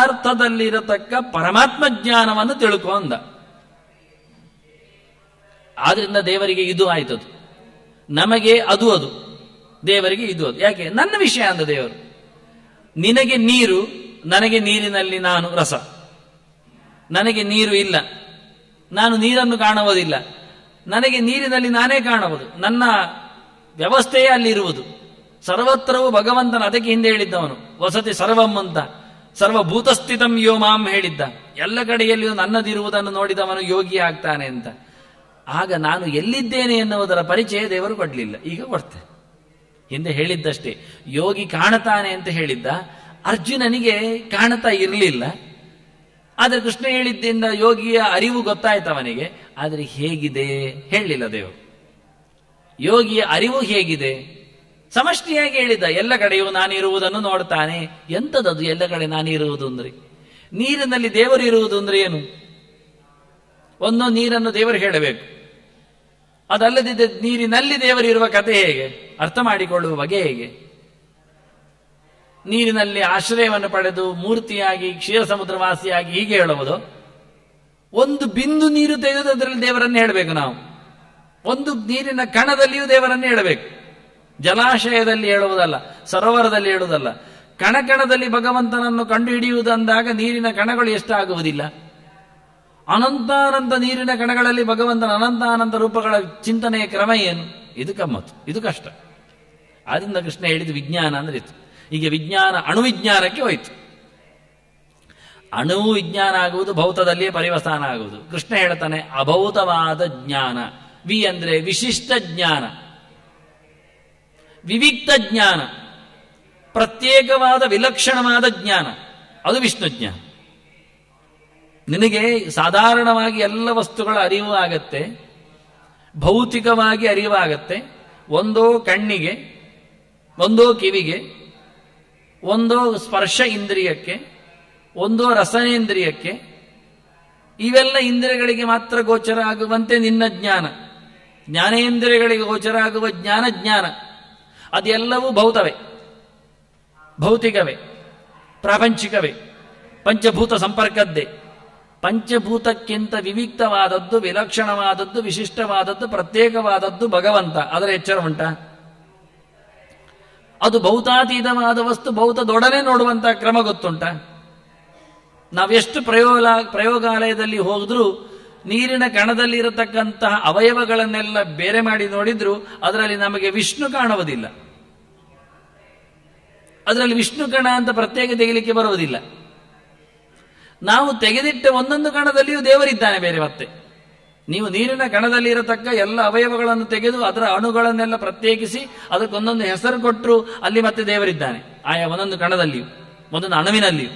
ಪದಾರ್ಥದಲ್ಲಿರತಕ್ಕ ಪರಮಾತ್ಮ ಜ್ಞಾನವನ್ನು ತಿಳ್ಕೊಂಡ ಆದ್ರಿಂದ ದೇವರಿಗೆ ಇದು ಆಯ್ತದು ನಮಗೆ ಅದು ಅದು ದೇವರಿಗೆ ಇದು ಅದು ಯಾಕೆ ನನ್ನ ವಿಷಯ ಅಂದ ದೇವರು ನಿನಗೆ ನೀರು ನನಗೆ ನೀರಿನಲ್ಲಿ ನಾನು ರಸ ನನಗೆ ನೀರು ಇಲ್ಲ ನಾನು ನೀರನ್ನು ಕಾಣುವುದಿಲ್ಲ ನನಗೆ ನೀರಿನಲ್ಲಿ ನಾನೇ ಕಾಣುವುದು ನನ್ನ ವ್ಯವಸ್ಥೆಯೇ ಅಲ್ಲಿರುವುದು ಸರ್ವತ್ರವೂ ಭಗವಂತನ ಅದಕ್ಕೆ ಹಿಂದೆ ಹೇಳಿದ್ದವನು ವಸತಿ ಸರ್ವಂ ಅಂತ ಸರ್ವಭೂತಸ್ಥಿತಂ ಯೋ ಮಾಂ ಹೇಳಿದ್ದ ಎಲ್ಲ ಕಡೆಯಲ್ಲಿಯೂ ನನ್ನದಿರುವುದನ್ನು ನೋಡಿದವನು ಯೋಗಿ ಆಗ್ತಾನೆ ಅಂತ ಆಗ ನಾನು ಎಲ್ಲಿದ್ದೇನೆ ಎನ್ನುವುದರ ಪರಿಚಯ ದೇವರು ಕೊಡಲಿಲ್ಲ ಈಗ ಕೊಡ್ತೆ ಹಿಂದೆ ಹೇಳಿದ್ದಷ್ಟೇ ಯೋಗಿ ಕಾಣತಾನೆ ಅಂತ ಹೇಳಿದ್ದ ಅರ್ಜುನನಿಗೆ ಕಾಣತಾ ಇರಲಿಲ್ಲ ಆದರೆ ಕೃಷ್ಣ ಹೇಳಿದ್ದರಿಂದ ಯೋಗಿಯ ಅರಿವು ಗೊತ್ತಾಯ್ತು ಅವನಿಗೆ ಆದರೆ ಹೇಗಿದೆ ಹೇಳಲಿಲ್ಲ ದೇವರು ಯೋಗಿಯ ಅರಿವು ಹೇಗಿದೆ ಸಮಷ್ಟಿಯಾಗಿ ಹೇಳಿದ್ದ ಎಲ್ಲ ಕಡೆಯೂ ನಾನಿರುವುದನ್ನು ನೋಡ್ತಾನೆ ಎಂಥದದು ಎಲ್ಲ ಕಡೆ ನಾನಿರುವುದು ಅಂದ್ರೆ ನೀರಿನಲ್ಲಿ ದೇವರು ಇರುವುದು ಅಂದ್ರೆ ಏನು ಒಂದು ನೀರನ್ನು ದೇವರು ಹೇಳಬೇಕು ಅದಲ್ಲದಿದ್ದ ನೀರಿನಲ್ಲಿ ದೇವರಿರುವ ಕಥೆ ಹೇಗೆ ಅರ್ಥ ಮಾಡಿಕೊಳ್ಳುವ ಬಗೆ ಹೇಗೆ ನೀರಿನಲ್ಲಿ ಆಶ್ರಯವನ್ನು ಪಡೆದು ಮೂರ್ತಿಯಾಗಿ ಕ್ಷೀರ ಸಮುದ್ರವಾಸಿಯಾಗಿ ಹೀಗೆ ಹೇಳುವುದು ಒಂದು ಬಿಂದು ನೀರು ತೆಗೆದು ಅದರಲ್ಲಿ ದೇವರನ್ನು ಹೇಳಬೇಕು ನಾವು ಒಂದು ನೀರಿನ ಕಣದಲ್ಲಿಯೂ ದೇವರನ್ನು ಹೇಳಬೇಕು ಜಲಾಶಯದಲ್ಲಿ ಹೇಳುವುದಲ್ಲ ಸರೋವರದಲ್ಲಿ ಹೇಳುವುದಲ್ಲ ಕಣಕಣದಲ್ಲಿ ಭಗವಂತನನ್ನು ಕಂಡು ಹಿಡಿಯುವುದಂದಾಗ ನೀರಿನ ಕಣಗಳು ಎಷ್ಟಾಗುವುದಿಲ್ಲ ಅನಂತಾನಂತ ನೀರಿನ ಕಣಗಳಲ್ಲಿ ಭಗವಂತನ ಅನಂತಾನಂತ ರೂಪಗಳ ಚಿಂತನೆಯ ಕ್ರಮ ಏನು ಇದು ಕಮ್ಮತ್ತು ಇದು ಕಷ್ಟ ಆದ್ರಿಂದ ಕೃಷ್ಣ ಹೇಳಿದ ವಿಜ್ಞಾನ ಅಂದ್ರೆ ಇತ್ತು ಈಗ ವಿಜ್ಞಾನ ಅಣುವಿಜ್ಞಾನಕ್ಕೆ ಹೋಯ್ತು ಅಣು ವಿಜ್ಞಾನ ಆಗುವುದು ಭೌತದಲ್ಲಿಯೇ ಪರಿವಸಾನ ಆಗುವುದು ಕೃಷ್ಣ ಹೇಳ್ತಾನೆ ಅಭೌತವಾದ ಜ್ಞಾನ ವಿ ಅಂದ್ರೆ ವಿಶಿಷ್ಟ ಜ್ಞಾನ ವಿವಿಕ್ತ ಜ್ಞಾನ ಪ್ರತ್ಯೇಕವಾದ ವಿಲಕ್ಷಣವಾದ ಜ್ಞಾನ ಅದು ವಿಷ್ಣು ಜ್ಞಾನ ನಿನಗೆ ಸಾಧಾರಣವಾಗಿ ಎಲ್ಲ ವಸ್ತುಗಳ ಅರಿವು ಆಗತ್ತೆ ಭೌತಿಕವಾಗಿ ಅರಿವಾಗತ್ತೆ ಒಂದೋ ಕಣ್ಣಿಗೆ ಒಂದೋ ಕಿವಿಗೆ ಒಂದೋ ಸ್ಪರ್ಶ ಇಂದ್ರಿಯಕ್ಕೆ ಒಂದೋ ರಸನೇಂದ್ರಿಯಕ್ಕೆ ಇವೆಲ್ಲ ಇಂದ್ರಿಯಗಳಿಗೆ ಮಾತ್ರ ಗೋಚರ ಆಗುವಂತೆ ನಿನ್ನ ಜ್ಞಾನ ಜ್ಞಾನೇಂದ್ರಿಯಗಳಿಗೆ ಗೋಚರ ಆಗುವ ಜ್ಞಾನ ಜ್ಞಾನ ಅದೆಲ್ಲವೂ ಭೌತವೇ ಭೌತಿಕವೇ ಪ್ರಾಪಂಚಿಕವೇ ಪಂಚಭೂತ ಸಂಪರ್ಕದ್ದೇ ಪಂಚಭೂತಕ್ಕಿಂತ ವಿವಿಕ್ತವಾದದ್ದು ವಿಲಕ್ಷಣವಾದದ್ದು ವಿಶಿಷ್ಟವಾದದ್ದು ಪ್ರತ್ಯೇಕವಾದದ್ದು ಭಗವಂತ ಅದರ ಎಚ್ಚರ ಉಂಟ ಅದು ಭೌತಾತೀತವಾದ ವಸ್ತು ಭೌತದೊಡನೆ ನೋಡುವಂತ ಕ್ರಮ ಗೊತ್ತುಂಟ ನಾವೆಷ್ಟು ಪ್ರಯೋಗ ಪ್ರಯೋಗಾಲಯದಲ್ಲಿ ಹೋದ್ರೂ ನೀರಿನ ಕಣದಲ್ಲಿ ಇರತಕ್ಕಂತಹ ಅವಯವಗಳನ್ನೆಲ್ಲ ಬೇರೆ ಮಾಡಿ ನೋಡಿದ್ರು ಅದರಲ್ಲಿ ನಮಗೆ ವಿಷ್ಣು ಕಾಣುವುದಿಲ್ಲ ಅದರಲ್ಲಿ ವಿಷ್ಣು ಕಣ ಅಂತ ಪ್ರತ್ಯೇಕ ತೆಗಿಲಿಕ್ಕೆ ಬರುವುದಿಲ್ಲ ನಾವು ತೆಗೆದಿಟ್ಟ ಒಂದೊಂದು ಕಣದಲ್ಲಿಯೂ ದೇವರಿದ್ದಾನೆ ಬೇರೆ ಮತ್ತೆ ನೀವು ನೀರಿನ ಕಣದಲ್ಲಿ ಇರತಕ್ಕ ಎಲ್ಲ ಅವಯವಗಳನ್ನು ತೆಗೆದು ಅದರ ಅಣುಗಳನ್ನೆಲ್ಲ ಪ್ರತ್ಯೇಕಿಸಿ ಅದಕ್ಕೊಂದೊಂದು ಹೆಸರು ಕೊಟ್ಟರು ಅಲ್ಲಿ ಮತ್ತೆ ದೇವರಿದ್ದಾನೆ ಆಯಾ ಒಂದೊಂದು ಕಣದಲ್ಲಿಯೂ ಒಂದೊಂದು ಅಣುವಿನಲ್ಲಿಯೂ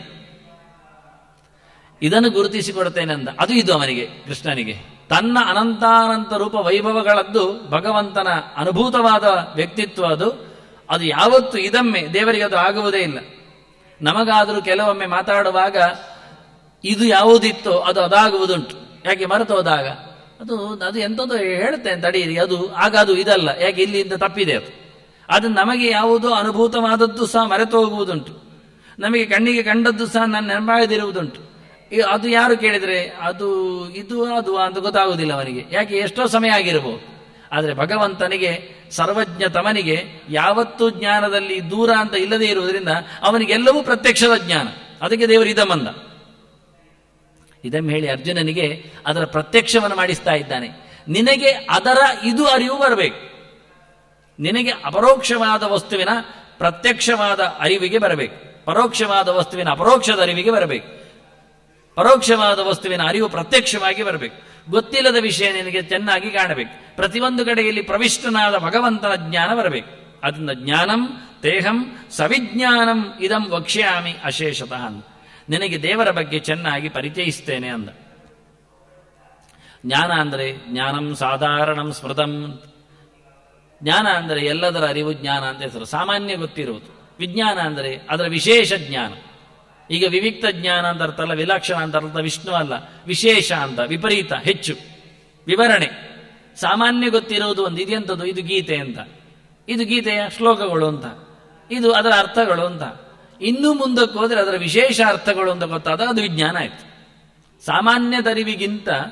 ಇದನ್ನು ಗುರುತಿಸಿಕೊಡ್ತೇನೆ ಅಂದ ಅದು ಇದು ಅವನಿಗೆ ಕೃಷ್ಣನಿಗೆ ತನ್ನ ಅನಂತಾನಂತ ರೂಪ ವೈಭವಗಳದ್ದು ಭಗವಂತನ ಅನುಭೂತವಾದ ವ್ಯಕ್ತಿತ್ವ ಅದು ಅದು ಯಾವತ್ತು ಇದೊಮ್ಮೆ ದೇವರಿಗೆ ಅದು ಆಗುವುದೇ ಇಲ್ಲ ನಮಗಾದರೂ ಕೆಲವೊಮ್ಮೆ ಮಾತಾಡುವಾಗ ಇದು ಯಾವುದಿತ್ತೋ ಅದು ಅದಾಗುವುದುಂಟು ಯಾಕೆ ಮರೆತು ಹೋದಾಗ ಅದು ಅದು ಎಂಥದ್ದು ಹೇಳ್ತೇನೆ ತಡೀರಿ ಅದು ಆಗ ಅದು ಇದಲ್ಲ ಯಾಕೆ ಇಲ್ಲಿಂದ ತಪ್ಪಿದೆ ಅದು ಅದು ನಮಗೆ ಯಾವುದೋ ಅನುಭೂತವಾದದ್ದು ಸಹ ಮರೆತು ಹೋಗುವುದುಂಟು ನಮಗೆ ಕಣ್ಣಿಗೆ ಕಂಡದ್ದು ಸಹ ನನ್ನ ನೆನಪಾಗದಿರುವುದುಂಟು ಈ- ಅದು ಯಾರು ಕೇಳಿದ್ರೆ ಅದು ಇದು ಅದು ಅಂತ ಗೊತ್ತಾಗುವುದಿಲ್ಲ ಅವನಿಗೆ ಯಾಕೆ ಎಷ್ಟೋ ಸಮಯ ಆಗಿರಬಹುದು ಆದರೆ ಭಗವಂತನಿಗೆ ಸರ್ವಜ್ಞ ತಮನಿಗೆ ಯಾವತ್ತೂ ಜ್ಞಾನದಲ್ಲಿ ದೂರ ಅಂತ ಇಲ್ಲದೆ ಇರುವುದರಿಂದ ಅವನಿಗೆಲ್ಲವೂ ಪ್ರತ್ಯಕ್ಷದ ಜ್ಞಾನ ಅದಕ್ಕೆ ದೇವರು ಇದಮಂದ ಇದನ್ನು ಹೇಳಿ ಅರ್ಜುನನಿಗೆ ಅದರ ಪ್ರತ್ಯಕ್ಷವನ್ನು ಮಾಡಿಸ್ತಾ ಇದ್ದಾನೆ ನಿನಗೆ ಅದರ ಇದು ಅರಿವು ಬರಬೇಕು ನಿನಗೆ ಅಪರೋಕ್ಷವಾದ ವಸ್ತುವಿನ ಪ್ರತ್ಯಕ್ಷವಾದ ಅರಿವಿಗೆ ಬರಬೇಕು ಪರೋಕ್ಷವಾದ ವಸ್ತುವಿನ ಅಪರೋಕ್ಷದ ಅರಿವಿಗೆ ಬರಬೇಕು ಪರೋಕ್ಷವಾದ ವಸ್ತುವಿನ ಅರಿವು ಪ್ರತ್ಯಕ್ಷವಾಗಿ ಬರಬೇಕು ಗೊತ್ತಿಲ್ಲದ ವಿಷಯ ನಿನಗೆ ಚೆನ್ನಾಗಿ ಕಾಣಬೇಕು ಪ್ರತಿಯೊಂದು ಕಡೆಯಲ್ಲಿ ಪ್ರವಿಷ್ಟನಾದ ಭಗವಂತನ ಜ್ಞಾನ ಬರಬೇಕು ಅದರಿಂದ ಜ್ಞಾನಂ ತೇಹಂ ಸವಿಜ್ಞಾನಂ ಇದಂ ವಕ್ಷ್ಯಾಮಿ ಅಶೇಷತಃ ಅಂದ ನಿನಗೆ ದೇವರ ಬಗ್ಗೆ ಚೆನ್ನಾಗಿ ಪರಿಚಯಿಸ್ತೇನೆ ಅಂದ ಜ್ಞಾನ ಅಂದರೆ ಜ್ಞಾನಂ ಸಾಧಾರಣಂ ಸ್ಮೃತಂ ಜ್ಞಾನ ಅಂದರೆ ಎಲ್ಲದರ ಅರಿವು ಜ್ಞಾನ ಅಂತ ಹೆಸರು ಸಾಮಾನ್ಯ ಗೊತ್ತಿರುವುದು ವಿಜ್ಞಾನ ಅಂದರೆ ಅದರ ವಿಶೇಷ ಜ್ಞಾನ ಈಗ ವಿವಿಕ್ತ ಜ್ಞಾನ ಅಂತ ಅರ್ಥ ಅಲ್ಲ ವಿಲಕ್ಷಣ ಅಂತ ಅರ್ಥ ವಿಷ್ಣು ಅಲ್ಲ ವಿಶೇಷ ಅಂತ ವಿಪರೀತ ಹೆಚ್ಚು ವಿವರಣೆ ಸಾಮಾನ್ಯ ಗೊತ್ತಿರುವುದು ಒಂದು ಇದೆಂಥದ್ದು ಇದು ಗೀತೆ ಅಂತ ಇದು ಗೀತೆಯ ಶ್ಲೋಕಗಳು ಅಂತ ಇದು ಅದರ ಅರ್ಥಗಳು ಅಂತ ಇನ್ನೂ ಮುಂದಕ್ಕೆ ಹೋದರೆ ಅದರ ವಿಶೇಷ ಅರ್ಥಗಳು ಅಂತ ಗೊತ್ತಾದ ಅದು ವಿಜ್ಞಾನ ಆಯ್ತು ಸಾಮಾನ್ಯದರಿವಿಗಿಂತ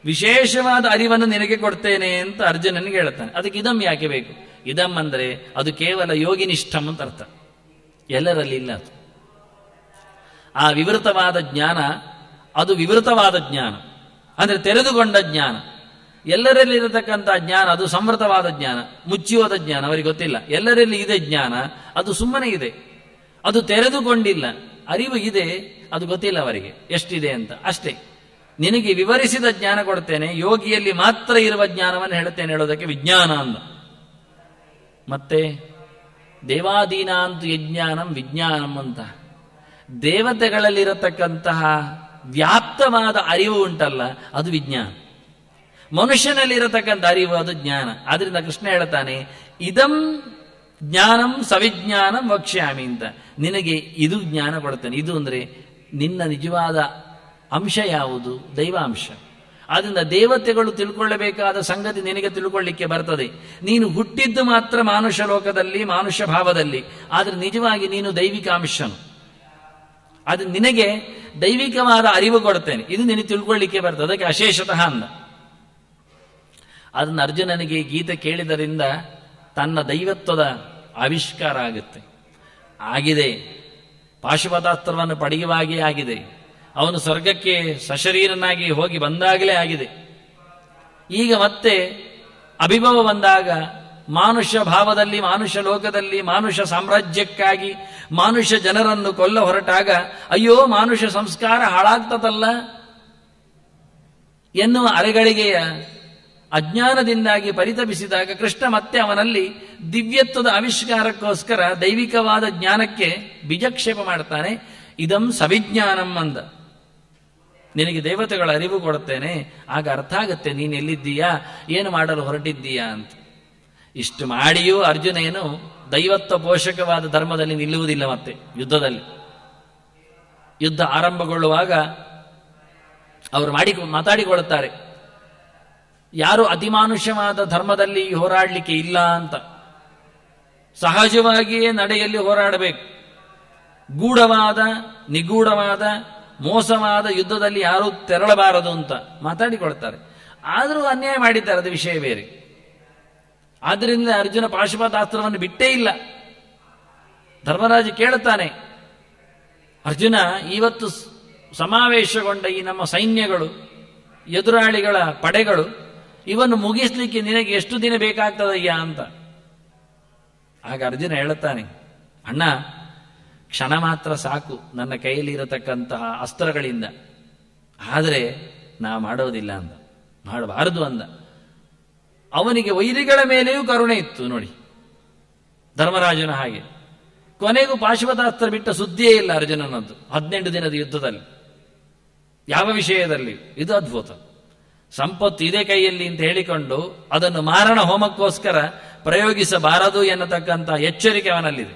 ವಿಶೇಷವಾದ ಅರಿವನ್ನು ನಿನಗೆ ಕೊಡ್ತೇನೆ ಅಂತ ಅರ್ಜುನನಿಗೆ ಹೇಳ್ತಾನೆ ಅದಕ್ಕೆ ಇದಂ ಯಾಕೆ ಬೇಕು ಇದಂ ಅಂದ್ರೆ ಅದು ಕೇವಲ ಯೋಗಿನಿಷ್ಠಂ ಅಂತ ಅರ್ಥ ಎಲ್ಲರಲ್ಲಿ ಇಲ್ಲ ಅದು ಆ ವಿವೃತವಾದ ಜ್ಞಾನ ಅದು ವಿವೃತವಾದ ಜ್ಞಾನ ಅಂದ್ರೆ ತೆರೆದುಕೊಂಡ ಜ್ಞಾನ ಎಲ್ಲರಲ್ಲಿರತಕ್ಕಂಥ ಜ್ಞಾನ ಅದು ಸಂವೃತವಾದ ಜ್ಞಾನ ಮುಚ್ಚಿಯೋದ ಜ್ಞಾನ ಅವರಿಗೆ ಗೊತ್ತಿಲ್ಲ ಎಲ್ಲರಲ್ಲಿ ಇದೆ ಜ್ಞಾನ ಅದು ಸುಮ್ಮನೆ ಇದೆ ಅದು ತೆರೆದುಕೊಂಡಿಲ್ಲ ಅರಿವು ಇದೆ ಅದು ಗೊತ್ತಿಲ್ಲ ಅವರಿಗೆ ಎಷ್ಟಿದೆ ಅಂತ ಅಷ್ಟೇ ನಿನಗೆ ವಿವರಿಸಿದ ಜ್ಞಾನ ಕೊಡ್ತೇನೆ ಯೋಗಿಯಲ್ಲಿ ಮಾತ್ರ ಇರುವ ಜ್ಞಾನವನ್ನು ಹೇಳುತ್ತೇನೆ ಹೇಳೋದಕ್ಕೆ ವಿಜ್ಞಾನ ಅಂದ ಮತ್ತೆ ದೇವಾದೀನಾಂತು ಯಜ್ಞಾನಂ ವಿಜ್ಞಾನಂ ಅಂತ ದೇವತೆಗಳಲ್ಲಿರತಕ್ಕಂತಹ ವ್ಯಾಪ್ತವಾದ ಅರಿವು ಉಂಟಲ್ಲ ಅದು ವಿಜ್ಞಾನ ಮನುಷ್ಯನಲ್ಲಿರತಕ್ಕಂಥ ಅರಿವು ಅದು ಜ್ಞಾನ ಆದ್ರಿಂದ ಕೃಷ್ಣ ಹೇಳ್ತಾನೆ ಇದಂ ಜ್ಞಾನಂ ಸವಿಜ್ಞಾನಂ ವಕ್ಷ್ಯಾಮಿ ಅಂತ ನಿನಗೆ ಇದು ಜ್ಞಾನ ಕೊಡ್ತೇನೆ ಇದು ಅಂದ್ರೆ ನಿನ್ನ ನಿಜವಾದ ಅಂಶ ಯಾವುದು ದೈವಾಂಶ ಆದ್ರಿಂದ ದೇವತೆಗಳು ತಿಳ್ಕೊಳ್ಳಬೇಕಾದ ಸಂಗತಿ ನಿನಗೆ ತಿಳ್ಕೊಳ್ಳಿಕ್ಕೆ ಬರ್ತದೆ ನೀನು ಹುಟ್ಟಿದ್ದು ಮಾತ್ರ ಮಾನುಷ ಲೋಕದಲ್ಲಿ ಮಾನುಷ ಭಾವದಲ್ಲಿ ಆದ್ರೆ ನಿಜವಾಗಿ ನೀನು ದೈವಿಕ ಅಂಶನು ಅದು ನಿನಗೆ ದೈವಿಕವಾದ ಅರಿವು ಕೊಡ್ತೇನೆ ಇದು ನಿನಗೆ ತಿಳ್ಕೊಳ್ಳಿಕ್ಕೆ ಬರ್ತದೆ ಅದಕ್ಕೆ ಅಶೇಷತಃ ಅಂದ ಅದನ್ನು ಅರ್ಜುನನಿಗೆ ಈ ಗೀತೆ ಕೇಳಿದರಿಂದ ತನ್ನ ದೈವತ್ವದ ಆವಿಷ್ಕಾರ ಆಗುತ್ತೆ ಆಗಿದೆ ಪಾಶುಪತಾಸ್ತ್ರವನ್ನು ಪಡೆಯುವಾಗೇ ಆಗಿದೆ ಅವನು ಸ್ವರ್ಗಕ್ಕೆ ಸಶರೀರನಾಗಿ ಹೋಗಿ ಬಂದಾಗಲೇ ಆಗಿದೆ ಈಗ ಮತ್ತೆ ಅಭಿಭವ ಬಂದಾಗ ಮಾನುಷ್ಯ ಭಾವದಲ್ಲಿ ಮಾನುಷ್ಯ ಲೋಕದಲ್ಲಿ ಮಾನುಷ ಸಾಮ್ರಾಜ್ಯಕ್ಕಾಗಿ ಮಾನುಷ್ಯ ಜನರನ್ನು ಕೊಲ್ಲ ಹೊರಟಾಗ ಅಯ್ಯೋ ಮಾನುಷ ಸಂಸ್ಕಾರ ಹಾಳಾಗ್ತದಲ್ಲ ಎನ್ನುವ ಅರೆಗಳಿಗೆಯ ಅಜ್ಞಾನದಿಂದಾಗಿ ಪರಿತಪಿಸಿದಾಗ ಕೃಷ್ಣ ಮತ್ತೆ ಅವನಲ್ಲಿ ದಿವ್ಯತ್ವದ ಆವಿಷ್ಕಾರಕ್ಕೋಸ್ಕರ ದೈವಿಕವಾದ ಜ್ಞಾನಕ್ಕೆ ಬೀಜಕ್ಷೇಪ ಮಾಡ್ತಾನೆ ಇದಂ ಸವಿಜ್ಞಾನಂ ಅಂದ ನಿನಗೆ ದೇವತೆಗಳ ಅರಿವು ಕೊಡುತ್ತೇನೆ ಆಗ ಅರ್ಥ ಆಗುತ್ತೆ ನೀನು ಎಲ್ಲಿದ್ದೀಯಾ ಏನು ಮಾಡಲು ಹೊರಟಿದ್ದೀಯಾ ಅಂತ ಇಷ್ಟು ಮಾಡಿಯೂ ಅರ್ಜುನ ಏನು ದೈವತ್ವ ಪೋಷಕವಾದ ಧರ್ಮದಲ್ಲಿ ನಿಲ್ಲುವುದಿಲ್ಲ ಮತ್ತೆ ಯುದ್ಧದಲ್ಲಿ ಯುದ್ಧ ಆರಂಭಗೊಳ್ಳುವಾಗ ಅವರು ಮಾಡಿ ಮಾತಾಡಿಕೊಳ್ಳುತ್ತಾರೆ ಯಾರು ಅತಿಮಾನುಷ್ಯವಾದ ಧರ್ಮದಲ್ಲಿ ಹೋರಾಡಲಿಕ್ಕೆ ಇಲ್ಲ ಅಂತ ಸಹಜವಾಗಿಯೇ ನಡೆಯಲ್ಲಿ ಹೋರಾಡಬೇಕು ಗೂಢವಾದ ನಿಗೂಢವಾದ ಮೋಸವಾದ ಯುದ್ಧದಲ್ಲಿ ಯಾರೂ ತೆರಳಬಾರದು ಅಂತ ಮಾತಾಡಿಕೊಳ್ತಾರೆ ಆದರೂ ಅನ್ಯಾಯ ಮಾಡಿದ್ದಾರೆ ಅದು ವಿಷಯ ಬೇರೆ ಆದ್ದರಿಂದ ಅರ್ಜುನ ಪಾಶುಪತಾಸ್ತ್ರವನ್ನು ಬಿಟ್ಟೇ ಇಲ್ಲ ಧರ್ಮರಾಜ ಕೇಳುತ್ತಾನೆ ಅರ್ಜುನ ಇವತ್ತು ಸಮಾವೇಶಗೊಂಡ ಈ ನಮ್ಮ ಸೈನ್ಯಗಳು ಎದುರಾಳಿಗಳ ಪಡೆಗಳು ಇವನ್ನು ಮುಗಿಸ್ಲಿಕ್ಕೆ ನಿನಗೆ ಎಷ್ಟು ದಿನ ಬೇಕಾಗ್ತದಯ್ಯ ಅಂತ ಆಗ ಅರ್ಜುನ ಹೇಳುತ್ತಾನೆ ಅಣ್ಣ ಕ್ಷಣ ಮಾತ್ರ ಸಾಕು ನನ್ನ ಕೈಯಲ್ಲಿ ಇರತಕ್ಕಂತಹ ಅಸ್ತ್ರಗಳಿಂದ ಆದರೆ ನಾ ಮಾಡೋದಿಲ್ಲ ಅಂದ ಮಾಡಬಾರದು ಅಂದ ಅವನಿಗೆ ವೈರಿಗಳ ಮೇಲೆಯೂ ಕರುಣೆ ಇತ್ತು ನೋಡಿ ಧರ್ಮರಾಜನ ಹಾಗೆ ಕೊನೆಗೂ ಪಾಶುಪತಾಸ್ತ್ರ ಬಿಟ್ಟ ಸುದ್ದಿಯೇ ಇಲ್ಲ ಅರ್ಜುನನದ್ದು ಹದಿನೆಂಟು ದಿನದ ಯುದ್ಧದಲ್ಲಿ ಯಾವ ವಿಷಯದಲ್ಲಿ ಇದು ಅದ್ಭುತ ಸಂಪತ್ತು ಇದೇ ಕೈಯಲ್ಲಿ ಅಂತ ಹೇಳಿಕೊಂಡು ಅದನ್ನು ಮಾರಣ ಹೋಮಕ್ಕೋಸ್ಕರ ಪ್ರಯೋಗಿಸಬಾರದು ಎನ್ನತಕ್ಕಂಥ ಎಚ್ಚರಿಕೆ ಅವನಲ್ಲಿದೆ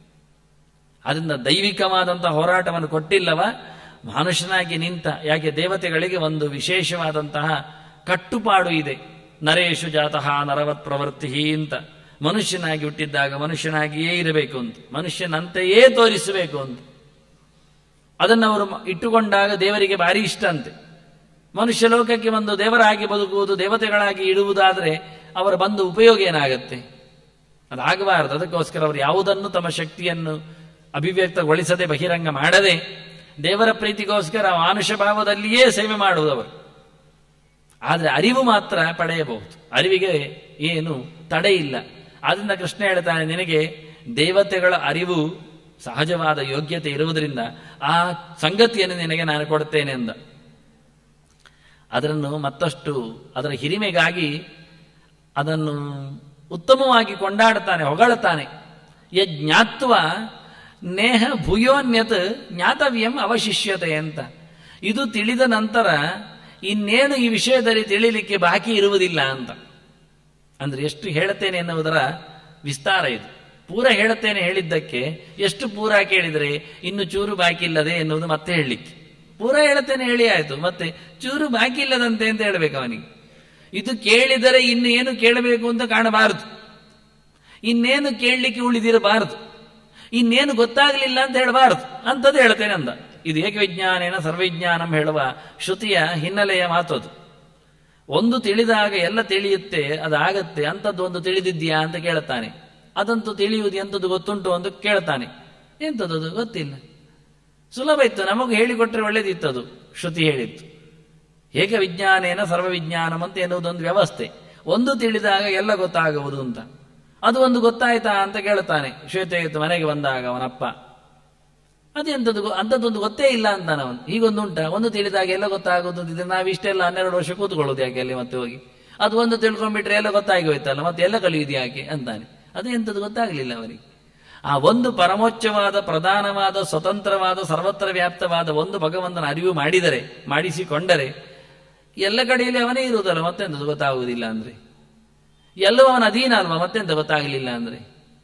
ಅದರಿಂದ ದೈವಿಕವಾದಂತಹ ಹೋರಾಟವನ್ನು ಕೊಟ್ಟಿಲ್ಲವ ಮನುಷ್ಯನಾಗಿ ನಿಂತ ಯಾಕೆ ದೇವತೆಗಳಿಗೆ ಒಂದು ವಿಶೇಷವಾದಂತಹ ಕಟ್ಟುಪಾಡು ಇದೆ ನರೇಶು ಜಾತಃ ನರವತ್ ಪ್ರವೃತ್ತಿ ಅಂತ ಮನುಷ್ಯನಾಗಿ ಹುಟ್ಟಿದ್ದಾಗ ಮನುಷ್ಯನಾಗಿಯೇ ಇರಬೇಕು ಅಂತ ಮನುಷ್ಯನಂತೆಯೇ ತೋರಿಸಬೇಕು ಅಂತ ಅದನ್ನು ಅವರು ಇಟ್ಟುಕೊಂಡಾಗ ದೇವರಿಗೆ ಭಾರಿ ಇಷ್ಟ ಅಂತೆ ಮನುಷ್ಯ ಲೋಕಕ್ಕೆ ಒಂದು ದೇವರಾಗಿ ಬದುಕುವುದು ದೇವತೆಗಳಾಗಿ ಇಡುವುದಾದರೆ ಅವರ ಬಂದು ಉಪಯೋಗ ಏನಾಗತ್ತೆ ಅದಾಗಬಾರದು ಅದಕ್ಕೋಸ್ಕರ ಅವರು ಯಾವುದನ್ನು ತಮ್ಮ ಶಕ್ತಿಯನ್ನು ಅಭಿವ್ಯಕ್ತಗೊಳಿಸದೆ ಬಹಿರಂಗ ಮಾಡದೆ ದೇವರ ಪ್ರೀತಿಗೋಸ್ಕರ ಮಾನುಷ ಭಾವದಲ್ಲಿಯೇ ಸೇವೆ ಮಾಡುವುದವರು ಆದರೆ ಅರಿವು ಮಾತ್ರ ಪಡೆಯಬಹುದು ಅರಿವಿಗೆ ಏನು ತಡೆ ಇಲ್ಲ ಆದ್ರಿಂದ ಕೃಷ್ಣ ಹೇಳ್ತಾನೆ ನಿನಗೆ ದೇವತೆಗಳ ಅರಿವು ಸಹಜವಾದ ಯೋಗ್ಯತೆ ಇರುವುದರಿಂದ ಆ ಸಂಗತಿಯನ್ನು ನಿನಗೆ ನಾನು ಕೊಡುತ್ತೇನೆ ಎಂದ ಅದನ್ನು ಮತ್ತಷ್ಟು ಅದರ ಹಿರಿಮೆಗಾಗಿ ಅದನ್ನು ಉತ್ತಮವಾಗಿ ಕೊಂಡಾಡುತ್ತಾನೆ ಹೊಗಳುತ್ತಾನೆ ಯಜ್ಞಾತ್ವ ನೇಹ ಭೂಯೋನ್ಯತ್ ಜ್ಞಾತವ್ಯಂ ಅವಶಿಷ್ಯತೆ ಅಂತ ಇದು ತಿಳಿದ ನಂತರ ಇನ್ನೇನು ಈ ವಿಷಯದಲ್ಲಿ ತಿಳಿಲಿಕ್ಕೆ ಬಾಕಿ ಇರುವುದಿಲ್ಲ ಅಂತ ಅಂದ್ರೆ ಎಷ್ಟು ಹೇಳುತ್ತೇನೆ ಎನ್ನುವುದರ ವಿಸ್ತಾರ ಇದು ಪೂರ ಹೇಳುತ್ತೇನೆ ಹೇಳಿದ್ದಕ್ಕೆ ಎಷ್ಟು ಪೂರ ಕೇಳಿದರೆ ಇನ್ನು ಚೂರು ಬಾಕಿ ಇಲ್ಲದೆ ಎನ್ನುವುದು ಮತ್ತೆ ಹೇಳಲಿಕ್ಕೆ ಪೂರ ಹೇಳುತ್ತೇನೆ ಹೇಳಿ ಆಯ್ತು ಮತ್ತೆ ಚೂರು ಬಾಕಿ ಇಲ್ಲದಂತೆ ಅಂತ ಹೇಳ್ಬೇಕು ಅವನಿಗೆ ಇದು ಕೇಳಿದರೆ ಇನ್ನು ಏನು ಕೇಳಬೇಕು ಅಂತ ಕಾಣಬಾರದು ಇನ್ನೇನು ಕೇಳಲಿಕ್ಕೆ ಉಳಿದಿರಬಾರದು ಇನ್ನೇನು ಗೊತ್ತಾಗಲಿಲ್ಲ ಅಂತ ಹೇಳಬಾರದು ಅಂಥದ್ದು ಹೇಳ್ತೇನೆ ಅಂದ ಇದು ಏಕವಿಜ್ಞಾನೇನ ಸರ್ವವಿಜ್ಞಾನಂ ಹೇಳುವ ಶ್ರುತಿಯ ಹಿನ್ನೆಲೆಯ ಮಾತು ಅದು ಒಂದು ತಿಳಿದಾಗ ಎಲ್ಲ ತಿಳಿಯುತ್ತೆ ಅದಾಗತ್ತೆ ಅಂಥದ್ದು ಒಂದು ತಿಳಿದಿದ್ಯಾ ಅಂತ ಕೇಳ್ತಾನೆ ಅದಂತೂ ತಿಳಿಯುವುದು ಎಂಥದ್ದು ಗೊತ್ತುಂಟು ಅಂತ ಕೇಳ್ತಾನೆ ಎಂಥದ್ದು ಗೊತ್ತಿಲ್ಲ ಸುಲಭ ಇತ್ತು ನಮಗೆ ಹೇಳಿಕೊಟ್ರೆ ಒಳ್ಳೇದಿತ್ತು ಅದು ಶ್ರುತಿ ಹೇಳಿತ್ತು ಏಕ ವಿಜ್ಞಾನೇನ ಸರ್ವ ವಿಜ್ಞಾನಂ ಅಂತ ಎನ್ನುವುದೊಂದು ವ್ಯವಸ್ಥೆ ಒಂದು ತಿಳಿದಾಗ ಎಲ್ಲ ಗೊತ್ತಾಗುವುದು ಅಂತ ಅದು ಒಂದು ಗೊತ್ತಾಯ್ತಾ ಅಂತ ಕೇಳ್ತಾನೆ ಶ್ವೇತಯುತ ಮನೆಗೆ ಬಂದಾಗ ಅವನಪ್ಪ ಅದೆಂಥದ್ದು ಗೊ- ಅಂಥದ್ದೊಂದು ಗೊತ್ತೇ ಇಲ್ಲ ಅಂತಾನ ಅವನು ಹೀಗೊಂದು ಉಂಟ ಒಂದು ತಿಳಿದಾಗ ಎಲ್ಲ ಗೊತ್ತಾಗೋದು ಅಂತಿದ್ರೆ ನಾವು ಇಷ್ಟೆಲ್ಲ ಹನ್ನೆರಡು ವರ್ಷ ಕೂತ್ಕೊಳ್ಳೋದು ಯಾಕೆ ಅಲ್ಲಿ ಮತ್ತೆ ಹೋಗಿ ಅದು ಒಂದು ತಿಳ್ಕೊಂಡ್ಬಿಟ್ರೆ ಎಲ್ಲ ಗೊತ್ತಾಗಿ ಹೋಯ್ತಲ್ಲ ಮತ್ತೆ ಎಲ್ಲ ಕಲಿಯುವುದು ಯಾಕೆ ಅಂತಾನೆ ಅದು ಎಂಥದ್ದು ಗೊತ್ತಾಗಲಿಲ್ಲ ಅವನಿಗೆ ಆ ಒಂದು ಪರಮೋಚ್ಚವಾದ ಪ್ರಧಾನವಾದ ಸ್ವತಂತ್ರವಾದ ಸರ್ವತ್ರ ವ್ಯಾಪ್ತವಾದ ಒಂದು ಭಗವಂತನ ಅರಿವು ಮಾಡಿದರೆ ಮಾಡಿಸಿಕೊಂಡರೆ ಎಲ್ಲ ಕಡೆಯಲ್ಲಿ ಅವನೇ ಇರುವುದಲ್ಲ ಮತ್ತೆಂತದ್ದು ಗೊತ್ತಾಗುವುದಿಲ್ಲ ಅಂದ್ರೆ ಎಲ್ಲವೂ ಅವನ ಅಧೀನ ಅಲ್ವಾ ಮತ್ತೆಂತ ಗೊತ್ತಾಗಲಿಲ್ಲ ಅಂದ್ರೆ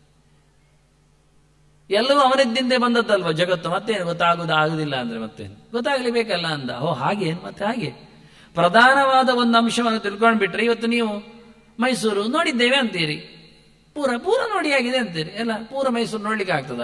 ಎಲ್ಲವೂ ಅವನಿದ್ದಿಂದೆ ಬಂದದ್ದಲ್ವಾ ಜಗತ್ತು ಮತ್ತೇನು ಗೊತ್ತಾಗುವುದು ಆಗುದಿಲ್ಲ ಅಂದ್ರೆ ಮತ್ತೇನು ಗೊತ್ತಾಗಲೇಬೇಕಲ್ಲ ಅಂದ ಓ ಹಾಗೆ ಮತ್ತೆ ಹಾಗೆ ಪ್ರಧಾನವಾದ ಒಂದು ಅಂಶವನ್ನು ತಿಳ್ಕೊಂಡ್ಬಿಟ್ರೆ ಇವತ್ತು ನೀವು ಮೈಸೂರು ನೋಡಿದ್ದೇವೆ ಅಂತೀರಿ ಪೂರ ಪೂರ ನೋಡಿ ಆಗಿದೆ ಅಂತೀರಿ ಎಲ್ಲ ಪೂರ ಮೈಸೂರು ನೋಡ್ಲಿಕ್ಕೆ ಆಗ್ತದ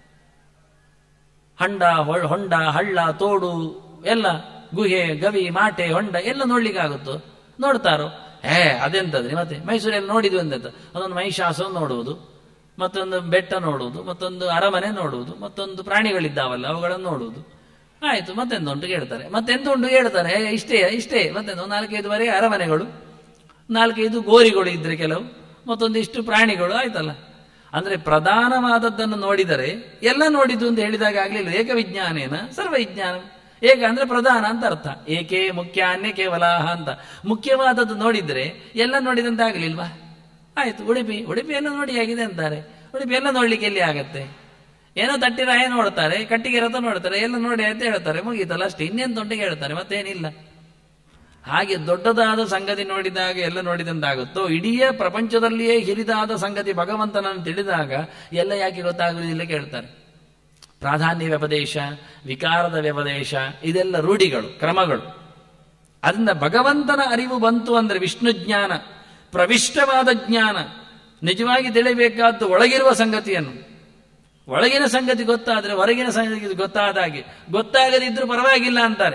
ಹಂಡ ಹೊಳ್- ಹೊಂಡ ಹಳ್ಳ ತೋಡು ಎಲ್ಲ ಗುಹೆ ಗವಿ ಮಾಟೆ ಹೊಂಡ ಎಲ್ಲ ನೋಡ್ಲಿಕ್ಕೆ ಆಗುತ್ತೋ ನೋಡ್ತಾರೋ ಹೇ ಅದೆಂತದ್ರಿ ಮತ್ತೆ ಮೈಸೂರಲ್ಲಿ ನೋಡಿದ್ವಿ ಅಂದೆಂತ ಅದೊಂದು ಮಹಿಷಾಸವನ್ನು ನೋಡುವುದು ಮತ್ತೊಂದು ಬೆಟ್ಟ ನೋಡುವುದು ಮತ್ತೊಂದು ಅರಮನೆ ನೋಡುವುದು ಮತ್ತೊಂದು ಪ್ರಾಣಿಗಳಿದ್ದಾವಲ್ಲ ಅವುಗಳನ್ನು ನೋಡುವುದು ಆಯ್ತು ಮತ್ತೆಂತ ಉಂಟು ಕೇಳ್ತಾರೆ ಮತ್ತೆಂತ ಉಂಟು ಹೇಳ್ತಾರೆ ಹೇ ಇಷ್ಟೇ ಇಷ್ಟೇ ಮತ್ತೆಂದು ನಾಲ್ಕೈದು ಬರೀ ಅರಮನೆಗಳು ನಾಲ್ಕೈದು ಗೋರಿಗಳು ಇದ್ರೆ ಕೆಲವು ಮತ್ತೊಂದಿಷ್ಟು ಪ್ರಾಣಿಗಳು ಆಯ್ತಲ್ಲ ಅಂದ್ರೆ ಪ್ರಧಾನವಾದದ್ದನ್ನು ನೋಡಿದರೆ ಎಲ್ಲ ನೋಡಿದ್ದು ಅಂತ ಹೇಳಿದಾಗ ಆಗ್ಲಿಲ್ಲ ಏಕ ವಿಜ್ಞಾನೇನ ಸರ್ವ ವಿಜ್ಞಾನ ಏಕ ಅಂದ್ರೆ ಪ್ರಧಾನ ಅಂತ ಅರ್ಥ ಏಕೆ ಮುಖ್ಯ ಅನ್ಯ ಕೇವಲಾಹ ಅಂತ ಮುಖ್ಯವಾದದ್ದು ನೋಡಿದ್ರೆ ಎಲ್ಲ ನೋಡಿದಂತ ಆಗ್ಲಿಲ್ವಾ ಆಯ್ತು ಉಡುಪಿ ಉಡುಪಿ ಎಲ್ಲ ನೋಡಿ ಆಗಿದೆ ಅಂತಾರೆ ಉಡುಪಿ ಎಲ್ಲ ನೋಡ್ಲಿಕ್ಕೆ ಎಲ್ಲಿ ಆಗತ್ತೆ ಏನೋ ತಟ್ಟಿರಾಯ ನೋಡ್ತಾರೆ ಕಟ್ಟಿಗೆ ರಥ ನೋಡ್ತಾರೆ ಎಲ್ಲ ನೋಡಿ ಅಂತ ಹೇಳ್ತಾರೆ ಮುಗೀತಲ್ಲ ಅಷ್ಟೇ ಇನ್ನೇನು ತೊಂಟಿಗೆ ಹೇಳ್ತಾರೆ ಮತ್ತೇನಿಲ್ಲ ಹಾಗೆ ದೊಡ್ಡದಾದ ಸಂಗತಿ ನೋಡಿದಾಗ ಎಲ್ಲ ನೋಡಿದಂತಾಗುತ್ತೋ ಇಡೀ ಪ್ರಪಂಚದಲ್ಲಿಯೇ ಹಿರಿದಾದ ಸಂಗತಿ ಭಗವಂತನನ್ನು ತಿಳಿದಾಗ ಎಲ್ಲ ಯಾಕೆ ಗೊತ್ತಾಗುವುದಿಲ್ಲ ಕೇಳ್ತಾರೆ ಪ್ರಾಧಾನ್ಯ ವ್ಯಪದೇಶ ವಿಕಾರದ ವ್ಯಪದೇಶ ಇದೆಲ್ಲ ರೂಢಿಗಳು ಕ್ರಮಗಳು ಅದರಿಂದ ಭಗವಂತನ ಅರಿವು ಬಂತು ಅಂದ್ರೆ ವಿಷ್ಣು ಜ್ಞಾನ ಪ್ರವಿಷ್ಟವಾದ ಜ್ಞಾನ ನಿಜವಾಗಿ ತಿಳಿಬೇಕಾದ್ದು ಒಳಗಿರುವ ಸಂಗತಿಯನ್ನು ಒಳಗಿನ ಸಂಗತಿ ಗೊತ್ತಾದ್ರೆ ಹೊರಗಿನ ಸಂಗತಿ ಗೊತ್ತಾದ ಹಾಗೆ ಗೊತ್ತಾಗದಿದ್ರೂ ಪರವಾಗಿಲ್ಲ ಅಂತಾರೆ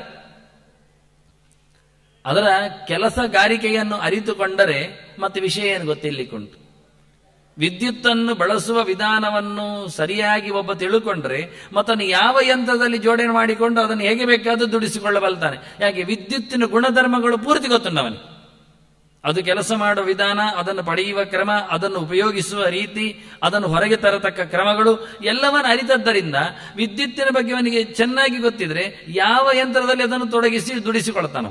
ಅದರ ಕೆಲಸಗಾರಿಕೆಯನ್ನು ಅರಿತುಕೊಂಡರೆ ಮತ್ತೆ ವಿಷಯ ಏನು ಗೊತ್ತಿರ್ಲಿಕ್ಕುಂಟು ವಿದ್ಯುತ್ತನ್ನು ಬಳಸುವ ವಿಧಾನವನ್ನು ಸರಿಯಾಗಿ ಒಬ್ಬ ತಿಳ್ಕೊಂಡ್ರೆ ಮತ್ತನ್ನು ಯಾವ ಯಂತ್ರದಲ್ಲಿ ಜೋಡಣೆ ಮಾಡಿಕೊಂಡು ಅದನ್ನು ಹೇಗೆ ಬೇಕಾದರೂ ದುಡಿಸಿಕೊಳ್ಳಬಲ್ತಾನೆ ಯಾಕೆ ವಿದ್ಯುತ್ತಿನ ಗುಣಧರ್ಮಗಳು ಪೂರ್ತಿ ಗೊತ್ತುಂಟು ಅವನಿಗೆ ಅದು ಕೆಲಸ ಮಾಡುವ ವಿಧಾನ ಅದನ್ನು ಪಡೆಯುವ ಕ್ರಮ ಅದನ್ನು ಉಪಯೋಗಿಸುವ ರೀತಿ ಅದನ್ನು ಹೊರಗೆ ತರತಕ್ಕ ಕ್ರಮಗಳು ಎಲ್ಲವನ್ನು ಅರಿತದ್ದರಿಂದ ವಿದ್ಯುತ್ತಿನ ಬಗ್ಗೆ ಅವನಿಗೆ ಚೆನ್ನಾಗಿ ಗೊತ್ತಿದ್ರೆ ಯಾವ ಯಂತ್ರದಲ್ಲಿ ಅದನ್ನು ತೊಡಗಿಸಿ ದುಡಿಸಿಕೊಳ್ತಾನ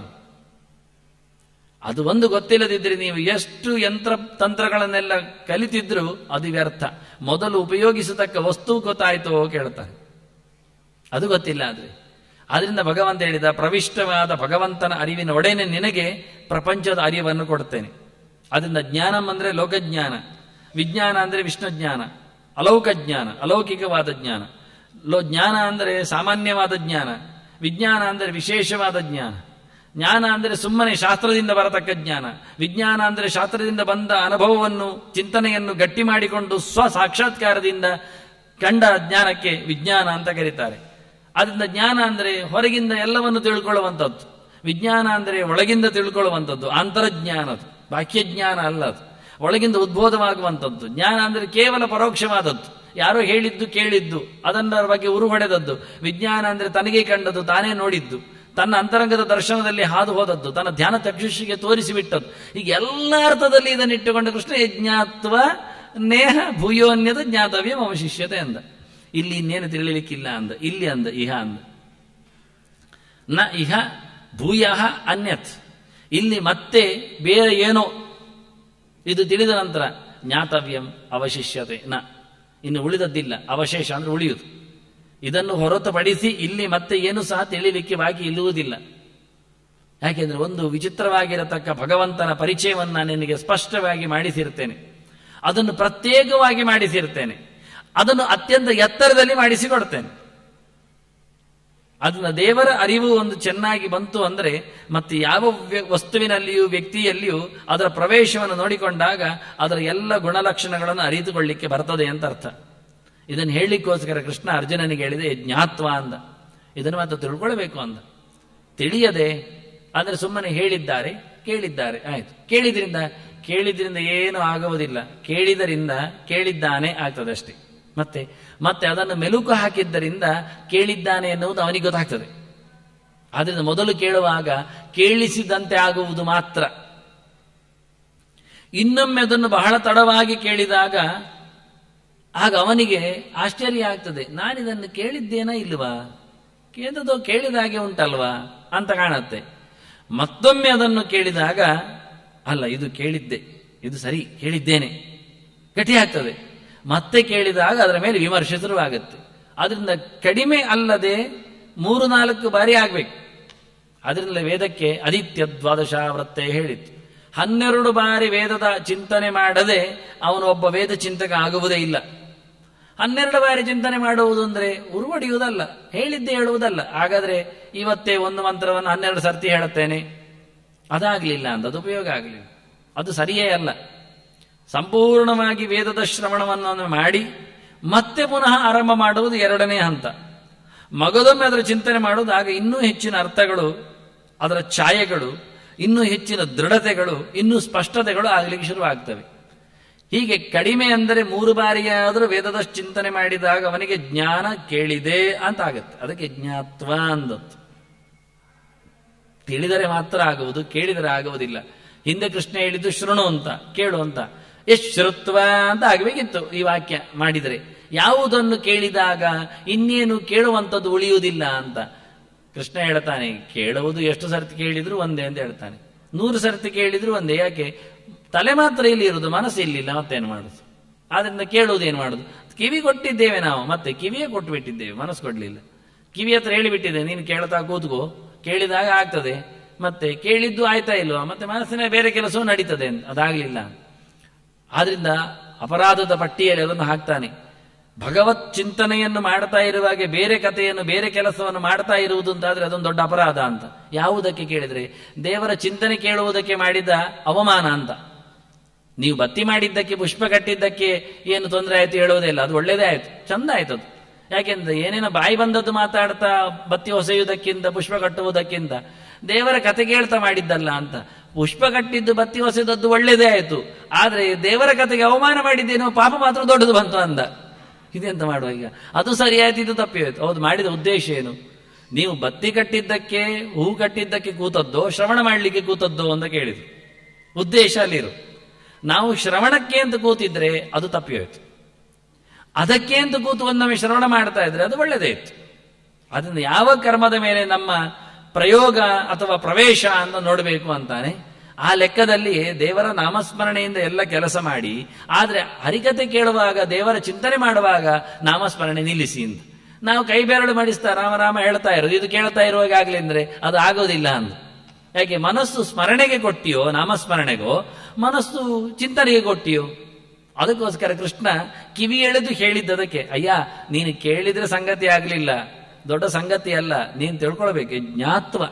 ಅದು ಒಂದು ಗೊತ್ತಿಲ್ಲದಿದ್ರೆ ನೀವು ಎಷ್ಟು ಯಂತ್ರ ತಂತ್ರಗಳನ್ನೆಲ್ಲ ಕಲಿತಿದ್ರು ಅದು ವ್ಯರ್ಥ ಮೊದಲು ಉಪಯೋಗಿಸತಕ್ಕ ವಸ್ತು ಗೊತ್ತಾಯ್ತೋ ಕೇಳ್ತಾರೆ ಅದು ಗೊತ್ತಿಲ್ಲ ಆದ್ರೆ ಆದ್ರಿಂದ ಭಗವಂತ ಹೇಳಿದ ಪ್ರವಿಷ್ಟವಾದ ಭಗವಂತನ ಅರಿವಿನ ಒಡೆನೆ ನಿನಗೆ ಪ್ರಪಂಚದ ಅರಿವನ್ನು ಕೊಡ್ತೇನೆ ಅದರಿಂದ ಜ್ಞಾನಂ ಅಂದ್ರೆ ಲೋಕಜ್ಞಾನ ವಿಜ್ಞಾನ ಅಂದ್ರೆ ವಿಷ್ಣು ಜ್ಞಾನ ಅಲೌಕ ಜ್ಞಾನ ಅಲೌಕಿಕವಾದ ಜ್ಞಾನ ಲೋ ಜ್ಞಾನ ಅಂದರೆ ಸಾಮಾನ್ಯವಾದ ಜ್ಞಾನ ವಿಜ್ಞಾನ ಅಂದರೆ ವಿಶೇಷವಾದ ಜ್ಞಾನ ಜ್ಞಾನ ಅಂದರೆ ಸುಮ್ಮನೆ ಶಾಸ್ತ್ರದಿಂದ ಬರತಕ್ಕ ಜ್ಞಾನ ವಿಜ್ಞಾನ ಅಂದರೆ ಶಾಸ್ತ್ರದಿಂದ ಬಂದ ಅನುಭವವನ್ನು ಚಿಂತನೆಯನ್ನು ಗಟ್ಟಿ ಮಾಡಿಕೊಂಡು ಸ್ವ ಸಾಕ್ಷಾತ್ಕಾರದಿಂದ ಕಂಡ ಜ್ಞಾನಕ್ಕೆ ವಿಜ್ಞಾನ ಅಂತ ಕರೀತಾರೆ ಅದರಿಂದ ಜ್ಞಾನ ಅಂದರೆ ಹೊರಗಿಂದ ಎಲ್ಲವನ್ನು ತಿಳ್ಕೊಳ್ಳುವಂಥದ್ದು ವಿಜ್ಞಾನ ಅಂದರೆ ಒಳಗಿಂದ ತಿಳ್ಕೊಳ್ಳುವಂಥದ್ದು ಅಂತರಜ್ಞಾನದು ಬಾಹ್ಯ ಜ್ಞಾನ ಅಲ್ಲ ಅದು ಒಳಗಿಂದ ಉದ್ಬೋಧವಾಗುವಂಥದ್ದು ಜ್ಞಾನ ಅಂದರೆ ಕೇವಲ ಪರೋಕ್ಷವಾದದ್ದು ಯಾರೋ ಹೇಳಿದ್ದು ಕೇಳಿದ್ದು ಅದರ ಬಗ್ಗೆ ಉರು ಹೊಡೆದದ್ದು ವಿಜ್ಞಾನ ಅಂದರೆ ತನಗೆ ಕಂಡದ್ದು ತಾನೇ ನೋಡಿದ್ದು ತನ್ನ ಅಂತರಂಗದ ದರ್ಶನದಲ್ಲಿ ಹಾದು ಹೋದದ್ದು ತನ್ನ ಧ್ಯಾನ ಚಕ್ಷುಷಿಗೆ ತೋರಿಸಿಬಿಟ್ಟದ್ದು ಈಗ ಎಲ್ಲ ಅರ್ಥದಲ್ಲಿ ಇದನ್ನಿಟ್ಟುಕೊಂಡು ಕೃಷ್ಣ ಯಜ್ಞಾತ್ವ ನೇಹ ಭೂಯೋನ್ಯದ ಜ್ಞಾತವ್ಯ ಮಮ ಶಿಷ್ಯತೆ ಅಂದ ಇಲ್ಲಿ ಇನ್ನೇನು ತಿಳಿಲಿಕ್ಕಿಲ್ಲ ಅಂದ ಇಲ್ಲಿ ಅಂದ ಇಹ ಅಂದ ನ ಇಹ ಭೂಯ ಅನ್ಯತ್ ಇಲ್ಲಿ ಮತ್ತೆ ಬೇರೆ ಏನೋ ಇದು ತಿಳಿದ ನಂತರ ಜ್ಞಾತವ್ಯಂ ಅವಶಿಷ್ಯತೆ ನ ಇನ್ನು ಉಳಿದದ್ದಿಲ್ಲ ಅವಶೇಷ ಅಂದ್ರೆ ಉಳಿಯುವುದು ಇದನ್ನು ಹೊರತುಪಡಿಸಿ ಇಲ್ಲಿ ಮತ್ತೆ ಏನು ಸಹ ತಿಳಿಲಿಕ್ಕೆ ಬಾಕಿ ಇಲ್ಲುವುದಿಲ್ಲ ಯಾಕೆಂದ್ರೆ ಒಂದು ವಿಚಿತ್ರವಾಗಿರತಕ್ಕ ಭಗವಂತನ ಪರಿಚಯವನ್ನು ನಾನು ನಿನಗೆ ಸ್ಪಷ್ಟವಾಗಿ ಮಾಡಿಸಿರ್ತೇನೆ ಅದನ್ನು ಪ್ರತ್ಯೇಕವಾಗಿ ಮಾಡಿಸಿರ್ತೇನೆ ಅದನ್ನು ಅತ್ಯಂತ ಎತ್ತರದಲ್ಲಿ ಮಾಡಿಸಿಕೊಡ್ತೇನೆ ಅದನ್ನ ದೇವರ ಅರಿವು ಒಂದು ಚೆನ್ನಾಗಿ ಬಂತು ಅಂದ್ರೆ ಮತ್ತೆ ಯಾವ ವ್ಯ- ವಸ್ತುವಿನಲ್ಲಿಯೂ ವ್ಯಕ್ತಿಯಲ್ಲಿಯೂ ಅದರ ಪ್ರವೇಶವನ್ನು ನೋಡಿಕೊಂಡಾಗ ಅದರ ಎಲ್ಲ ಗುಣಲಕ್ಷಣಗಳನ್ನು ಅರಿತುಕೊಳ್ಳಿಕ್ಕೆ ಬರ್ತದೆ ಅಂತ ಅರ್ಥ ಇದನ್ನು ಹೇಳಲಿಕ್ಕೋಸ್ಕರ ಕೃಷ್ಣ ಅರ್ಜುನನಿಗೆ ಹೇಳಿದೆ ಜ್ಞಾತ್ವ ಅಂದ ಇದನ್ನು ಮಾತ್ರ ತಿಳ್ಕೊಳ್ಬೇಕು ಅಂದ ತಿಳಿಯದೆ ಆದರೆ ಸುಮ್ಮನೆ ಹೇಳಿದ್ದಾರೆ ಕೇಳಿದ್ದಾರೆ ಆಯ್ತು ಕೇಳಿದ್ರಿಂದ ಕೇಳಿದ್ರಿಂದ ಏನು ಆಗುವುದಿಲ್ಲ ಕೇಳಿದರಿಂದ ಕೇಳಿದ್ದಾನೆ ಆಗ್ತದೆ ಅಷ್ಟೇ ಮತ್ತೆ ಮತ್ತೆ ಅದನ್ನು ಮೆಲುಕು ಹಾಕಿದ್ದರಿಂದ ಕೇಳಿದ್ದಾನೆ ಎನ್ನುವುದು ಅವನಿಗೆ ಗೊತ್ತಾಗ್ತದೆ ಆದ್ರಿಂದ ಮೊದಲು ಕೇಳುವಾಗ ಕೇಳಿಸಿದಂತೆ ಆಗುವುದು ಮಾತ್ರ ಇನ್ನೊಮ್ಮೆ ಅದನ್ನು ಬಹಳ ತಡವಾಗಿ ಕೇಳಿದಾಗ ಆಗ ಅವನಿಗೆ ಆಶ್ಚರ್ಯ ಆಗ್ತದೆ ನಾನಿದನ್ನು ಕೇಳಿದ್ದೇನಾ ಇಲ್ವಾ ಕೇಳಿದೋ ಕೇಳಿದ ಹಾಗೆ ಉಂಟಲ್ವಾ ಅಂತ ಕಾಣುತ್ತೆ ಮತ್ತೊಮ್ಮೆ ಅದನ್ನು ಕೇಳಿದಾಗ ಅಲ್ಲ ಇದು ಕೇಳಿದ್ದೆ ಇದು ಸರಿ ಕೇಳಿದ್ದೇನೆ ಗಟ್ಟಿ ಆಗ್ತದೆ ಮತ್ತೆ ಕೇಳಿದಾಗ ಅದರ ಮೇಲೆ ವಿಮರ್ಶೆ ಶುರುವಾಗುತ್ತೆ ಅದರಿಂದ ಕಡಿಮೆ ಅಲ್ಲದೆ ಮೂರು ನಾಲ್ಕು ಬಾರಿ ಆಗ್ಬೇಕು ಅದರಿಂದ ವೇದಕ್ಕೆ ಅದಿತ್ಯ ದ್ವಾದಶಾವೃತ್ತೆ ಹೇಳಿತ್ತು ಹನ್ನೆರಡು ಬಾರಿ ವೇದದ ಚಿಂತನೆ ಮಾಡದೆ ಅವನು ಒಬ್ಬ ವೇದ ಚಿಂತಕ ಆಗುವುದೇ ಇಲ್ಲ ಹನ್ನೆರಡು ಬಾರಿ ಚಿಂತನೆ ಮಾಡುವುದು ಅಂದ್ರೆ ಉರುವಡಿಯುವುದಲ್ಲ ಹೇಳಿದ್ದೇ ಹೇಳುವುದಲ್ಲ ಹಾಗಾದ್ರೆ ಇವತ್ತೇ ಒಂದು ಮಂತ್ರವನ್ನು ಹನ್ನೆರಡು ಸರ್ತಿ ಹೇಳುತ್ತೇನೆ ಅದಾಗ್ಲಿಲ್ಲ ಅಂತ ಅದು ಉಪಯೋಗ ಆಗಲಿಲ್ಲ ಅದು ಸರಿಯೇ ಅಲ್ಲ ಸಂಪೂರ್ಣವಾಗಿ ವೇದದ ಶ್ರವಣವನ್ನು ಮಾಡಿ ಮತ್ತೆ ಪುನಃ ಆರಂಭ ಮಾಡುವುದು ಎರಡನೇ ಹಂತ ಮಗದೊಮ್ಮೆ ಅದರ ಚಿಂತನೆ ಮಾಡುವುದು ಆಗ ಇನ್ನೂ ಹೆಚ್ಚಿನ ಅರ್ಥಗಳು ಅದರ ಛಾಯೆಗಳು ಇನ್ನೂ ಹೆಚ್ಚಿನ ದೃಢತೆಗಳು ಇನ್ನೂ ಸ್ಪಷ್ಟತೆಗಳು ಆಗಲಿಕ್ಕೆ ಶುರುವಾಗ್ತವೆ ಹೀಗೆ ಕಡಿಮೆ ಅಂದರೆ ಮೂರು ಬಾರಿಯಾದರೂ ವೇದದ ಚಿಂತನೆ ಮಾಡಿದಾಗ ಅವನಿಗೆ ಜ್ಞಾನ ಕೇಳಿದೆ ಅಂತ ಆಗತ್ತೆ ಅದಕ್ಕೆ ಜ್ಞಾತ್ವ ಅಂದತ್ತು ತಿಳಿದರೆ ಮಾತ್ರ ಆಗುವುದು ಕೇಳಿದರೆ ಆಗುವುದಿಲ್ಲ ಹಿಂದೆ ಕೃಷ್ಣ ಹೇಳಿದ್ದು ಶೃಣು ಅಂತ ಕೇಳು ಅಂತ ಎಷ್ಟು ಶ್ರುತ್ವ ಅಂತ ಆಗಬೇಕಿತ್ತು ಈ ವಾಕ್ಯ ಮಾಡಿದರೆ ಯಾವುದನ್ನು ಕೇಳಿದಾಗ ಇನ್ನೇನು ಕೇಳುವಂಥದ್ದು ಉಳಿಯುವುದಿಲ್ಲ ಅಂತ ಕೃಷ್ಣ ಹೇಳ್ತಾನೆ ಕೇಳುವುದು ಎಷ್ಟು ಸರ್ತಿ ಕೇಳಿದ್ರು ಒಂದೇ ಅಂತ ಹೇಳ್ತಾನೆ ನೂರು ಸರ್ತಿ ಕೇಳಿದ್ರು ಒಂದೇ ಯಾಕೆ ತಲೆ ಮಾತ್ರ ಇಲ್ಲಿ ಇರುವುದು ಮನಸ್ಸು ಇಲ್ಲಿಲ್ಲ ಮತ್ತೇನು ಮಾಡುದು ಆದ್ರಿಂದ ಕೇಳುವುದು ಏನು ಮಾಡುದು ಕಿವಿ ಕೊಟ್ಟಿದ್ದೇವೆ ನಾವು ಮತ್ತೆ ಕಿವಿಯೇ ಕೊಟ್ಟು ಬಿಟ್ಟಿದ್ದೇವೆ ಮನಸ್ಸು ಕೊಡ್ಲಿಲ್ಲ ಕಿವಿ ಹತ್ರ ಹೇಳಿಬಿಟ್ಟಿದೆ ನೀನು ಕೇಳ್ತಾ ಕೂತ್ಕೋ ಕೇಳಿದಾಗ ಆಗ್ತದೆ ಮತ್ತೆ ಕೇಳಿದ್ದು ಆಯ್ತಾ ಇಲ್ವಾ ಮತ್ತೆ ಮನಸ್ಸಿನ ಬೇರೆ ಕೆಲಸವೂ ನಡೀತದೆ ಅಂತ ಅದಾಗ್ಲಿಲ್ಲ ಆದ್ರಿಂದ ಅಪರಾಧದ ಪಟ್ಟಿಯಲ್ಲಿ ಅದನ್ನು ಹಾಕ್ತಾನೆ ಭಗವತ್ ಚಿಂತನೆಯನ್ನು ಮಾಡ್ತಾ ಇರುವಾಗೆ ಬೇರೆ ಕಥೆಯನ್ನು ಬೇರೆ ಕೆಲಸವನ್ನು ಮಾಡ್ತಾ ಇರುವುದು ಅಂತಾದ್ರೆ ಅದೊಂದು ದೊಡ್ಡ ಅಪರಾಧ ಅಂತ ಯಾವುದಕ್ಕೆ ಕೇಳಿದ್ರೆ ದೇವರ ಚಿಂತನೆ ಕೇಳುವುದಕ್ಕೆ ಮಾಡಿದ ಅವಮಾನ ಅಂತ ನೀವು ಬತ್ತಿ ಮಾಡಿದ್ದಕ್ಕೆ ಪುಷ್ಪ ಕಟ್ಟಿದ್ದಕ್ಕೆ ಏನು ತೊಂದರೆ ಆಯ್ತು ಹೇಳೋದೇ ಇಲ್ಲ ಅದು ಒಳ್ಳೇದೇ ಆಯ್ತು ಚಂದ ಆಯ್ತು ಅದು ಯಾಕೆಂದ್ರೆ ಏನೇನೋ ಬಾಯಿ ಬಂದದ್ದು ಮಾತಾಡ್ತಾ ಬತ್ತಿ ಹೊಸೆಯುವುದಕ್ಕಿಂತ ಪುಷ್ಪ ಕಟ್ಟುವುದಕ್ಕಿಂತ ದೇವರ ಕತೆ ಕೇಳ್ತಾ ಮಾಡಿದ್ದಲ್ಲ ಅಂತ ಪುಷ್ಪ ಕಟ್ಟಿದ್ದು ಬತ್ತಿ ಹೊಸೆದದ್ದು ಒಳ್ಳೇದೇ ಆಯ್ತು ಆದ್ರೆ ದೇವರ ಕತೆಗೆ ಅವಮಾನ ಮಾಡಿದ್ದೇನೋ ಪಾಪ ಮಾತ್ರ ದೊಡ್ಡದು ಬಂತು ಅಂದ ಇದೆಂತ ಮಾಡುವ ಈಗ ಅದು ಸರಿಯಾಯ್ತು ಇದು ತಪ್ಪಿಯಾಯ್ತು ಹೌದು ಮಾಡಿದ ಉದ್ದೇಶ ಏನು ನೀವು ಬತ್ತಿ ಕಟ್ಟಿದ್ದಕ್ಕೆ ಹೂ ಕಟ್ಟಿದ್ದಕ್ಕೆ ಕೂತದ್ದೋ ಶ್ರವಣ ಮಾಡಲಿಕ್ಕೆ ಕೂತದ್ದೋ ಅಂತ ಕೇಳಿದ್ರು ಉದ್ದೇಶ ಅಲ್ಲಿರು ನಾವು ಶ್ರವಣಕ್ಕೆ ಅಂತ ಕೂತಿದ್ರೆ ಅದು ತಪ್ಪಿಯೋಯ್ತು ಅದಕ್ಕೆ ಅಂತ ಕೂತು ಒಂದೊಮ್ಮೆ ಶ್ರವಣ ಮಾಡ್ತಾ ಇದ್ರೆ ಅದು ಒಳ್ಳೆದೇ ಇತ್ತು ಅದರಿಂದ ಯಾವ ಕರ್ಮದ ಮೇಲೆ ನಮ್ಮ ಪ್ರಯೋಗ ಅಥವಾ ಪ್ರವೇಶ ಅಂತ ನೋಡಬೇಕು ಅಂತಾನೆ ಆ ಲೆಕ್ಕದಲ್ಲಿ ದೇವರ ನಾಮಸ್ಮರಣೆಯಿಂದ ಎಲ್ಲ ಕೆಲಸ ಮಾಡಿ ಆದ್ರೆ ಹರಿಕತೆ ಕೇಳುವಾಗ ದೇವರ ಚಿಂತನೆ ಮಾಡುವಾಗ ನಾಮಸ್ಮರಣೆ ನಿಲ್ಲಿಸಿ ಅಂತ ನಾವು ಕೈ ಬೆರಳು ಮಾಡಿಸ್ತಾ ರಾಮ ರಾಮ ಹೇಳ್ತಾ ಇರೋದು ಇದು ಕೇಳ್ತಾ ಇರುವಾಗ ಆಗ್ಲಿ ಅಂದ್ರೆ ಅದು ಆಗೋದಿಲ್ಲ ಅಂತ ಯಾಕೆ ಮನಸ್ಸು ಸ್ಮರಣೆಗೆ ಕೊಟ್ಟಿಯೋ ನಾಮಸ್ಮರಣೆಗೋ ಮನಸ್ಸು ಚಿಂತನೆಗೆ ಕೊಟ್ಟಿಯೋ ಅದಕ್ಕೋಸ್ಕರ ಕೃಷ್ಣ ಕಿವಿ ಎಳೆದು ಹೇಳಿದ್ದದಕ್ಕೆ ಅಯ್ಯ ನೀನು ಕೇಳಿದ್ರೆ ಸಂಗತಿ ಆಗ್ಲಿಲ್ಲ ದೊಡ್ಡ ಸಂಗತಿ ಅಲ್ಲ ನೀನು ತಿಳ್ಕೊಳ್ಬೇಕು ಜ್ಞಾತ್ವ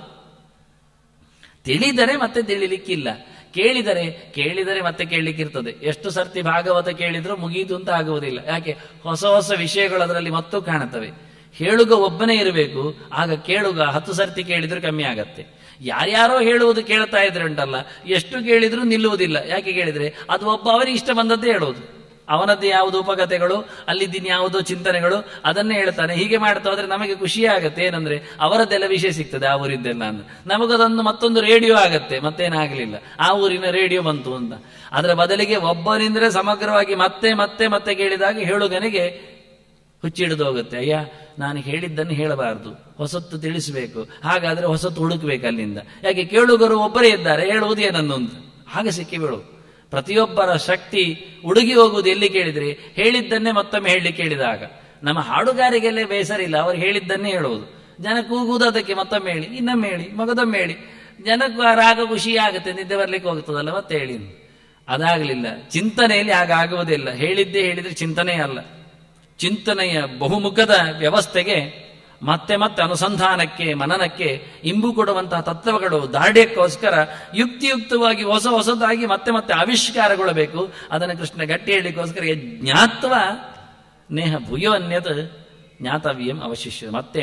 ತಿಳಿದರೆ ಮತ್ತೆ ತಿಳಿಲಿಕ್ಕಿಲ್ಲ ಕೇಳಿದರೆ ಕೇಳಿದರೆ ಮತ್ತೆ ಕೇಳಲಿಕ್ಕಿರ್ತದೆ ಎಷ್ಟು ಸರ್ತಿ ಭಾಗವತ ಕೇಳಿದ್ರೂ ಮುಗಿಯಿತು ಅಂತ ಆಗುವುದಿಲ್ಲ ಯಾಕೆ ಹೊಸ ಹೊಸ ವಿಷಯಗಳು ಅದರಲ್ಲಿ ಮತ್ತೂ ಕಾಣುತ್ತವೆ ಹೇಳುಗ ಒಬ್ಬನೇ ಇರಬೇಕು ಆಗ ಕೇಳುಗ ಹತ್ತು ಸರ್ತಿ ಕೇಳಿದ್ರೆ ಕಮ್ಮಿ ಆಗತ್ತೆ ಯಾರ್ಯಾರೋ ಹೇಳುವುದು ಕೇಳ್ತಾ ಇದ್ರೆ ಉಂಟಲ್ಲ ಎಷ್ಟು ಕೇಳಿದ್ರೂ ನಿಲ್ಲುವುದಿಲ್ಲ ಯಾಕೆ ಕೇಳಿದ್ರೆ ಅದು ಒಬ್ಬ ಅವರಿಗೆ ಇಷ್ಟ ಬಂದದ್ದೇ ಹೇಳುವುದು ಅವನದ್ದು ಯಾವುದು ಉಪಕಥೆಗಳು ಅಲ್ಲಿದ್ದಿನ ಯಾವುದೋ ಚಿಂತನೆಗಳು ಅದನ್ನೇ ಹೇಳ್ತಾನೆ ಹೀಗೆ ಮಾಡ್ತಾ ಹೋದ್ರೆ ನಮಗೆ ಖುಷಿ ಆಗತ್ತೆ ಏನಂದ್ರೆ ಅವರದ್ದೆಲ್ಲ ವಿಷಯ ಸಿಗ್ತದೆ ಆ ಊರಿದ್ದೆಲ್ಲ ಅಂತ ನಮಗದೊಂದು ಮತ್ತೊಂದು ರೇಡಿಯೋ ಆಗತ್ತೆ ಮತ್ತೇನಾಗಲಿಲ್ಲ ಆ ಊರಿನ ರೇಡಿಯೋ ಬಂತು ಅಂತ ಅದರ ಬದಲಿಗೆ ಒಬ್ಬನಿಂದ್ರೆ ಸಮಗ್ರವಾಗಿ ಮತ್ತೆ ಮತ್ತೆ ಮತ್ತೆ ಕೇಳಿದಾಗ ಹೇಳುಗನಿಗೆ ಹುಚ್ಚಿಡಿದು ಹೋಗುತ್ತೆ ಅಯ್ಯ ನಾನು ಹೇಳಿದ್ದನ್ನು ಹೇಳಬಾರದು ಹೊಸತ್ತು ತಿಳಿಸಬೇಕು ಹಾಗಾದ್ರೆ ಹೊಸತ್ತು ಹುಡುಕ್ಬೇಕು ಅಲ್ಲಿಂದ ಯಾಕೆ ಕೇಳುಗರು ಒಬ್ಬರೇ ಇದ್ದಾರೆ ಹೇಳುವುದು ಏನನ್ನು ಅಂತ ಹಾಗೆ ಸಿಕ್ಕಿ ಬೀಳು ಪ್ರತಿಯೊಬ್ಬರ ಶಕ್ತಿ ಉಡುಗಿ ಹೋಗುವುದು ಎಲ್ಲಿ ಕೇಳಿದ್ರೆ ಹೇಳಿದ್ದನ್ನೇ ಮತ್ತೊಮ್ಮೆ ಹೇಳಲಿಕ್ಕೆ ಹೇಳಿದಾಗ ನಮ್ಮ ಹಾಡುಗಾರಿಗೆಲ್ಲೇ ಬೇಸರ ಇಲ್ಲ ಅವರು ಹೇಳಿದ್ದನ್ನೇ ಹೇಳುವುದು ಜನ ಕೂಗುವುದು ಅದಕ್ಕೆ ಮತ್ತೊಮ್ಮೆ ಹೇಳಿ ಇನ್ನೊಮ್ಮೆ ಹೇಳಿ ಮಗದೊಮ್ಮೆ ಹೇಳಿ ಜನಕ್ಕೂ ಆ ರಾಗ ಖುಷಿ ಆಗುತ್ತೆ ನಿದ್ದೆ ಬರ್ಲಿಕ್ಕೆ ಹೋಗ್ತದಲ್ಲ ಮತ್ತೆ ಹೇಳಿ ಅದಾಗಲಿಲ್ಲ ಚಿಂತನೆಯಲ್ಲಿ ಹಾಗಾಗುವುದಿಲ್ಲ ಹೇಳಿದ್ದೇ ಹೇಳಿದ್ರೆ ಚಿಂತನೆ ಅಲ್ಲ ಚಿಂತನೆಯ ಬಹುಮುಖದ ವ್ಯವಸ್ಥೆಗೆ ಮತ್ತೆ ಮತ್ತೆ ಅನುಸಂಧಾನಕ್ಕೆ ಮನನಕ್ಕೆ ಇಂಬು ಕೊಡುವಂತಹ ತತ್ವಗಳು ದಾಢ್ಯಕ್ಕೋಸ್ಕರ ಯುಕ್ತಿಯುಕ್ತವಾಗಿ ಹೊಸ ಹೊಸದಾಗಿ ಮತ್ತೆ ಮತ್ತೆ ಆವಿಷ್ಕಾರಗೊಳ್ಳಬೇಕು ಅದನ್ನು ಕೃಷ್ಣ ಗಟ್ಟಿ ಹೇಳಲಿಕ್ಕೋಸ್ಕರ ಜ್ಞಾತ್ವ ನೇಹ ಭೂಯೋ ಅನ್ಯತ್ ಜ್ಞಾತವ್ಯಂ ಅವಶಿಷ್ಯ ಮತ್ತೆ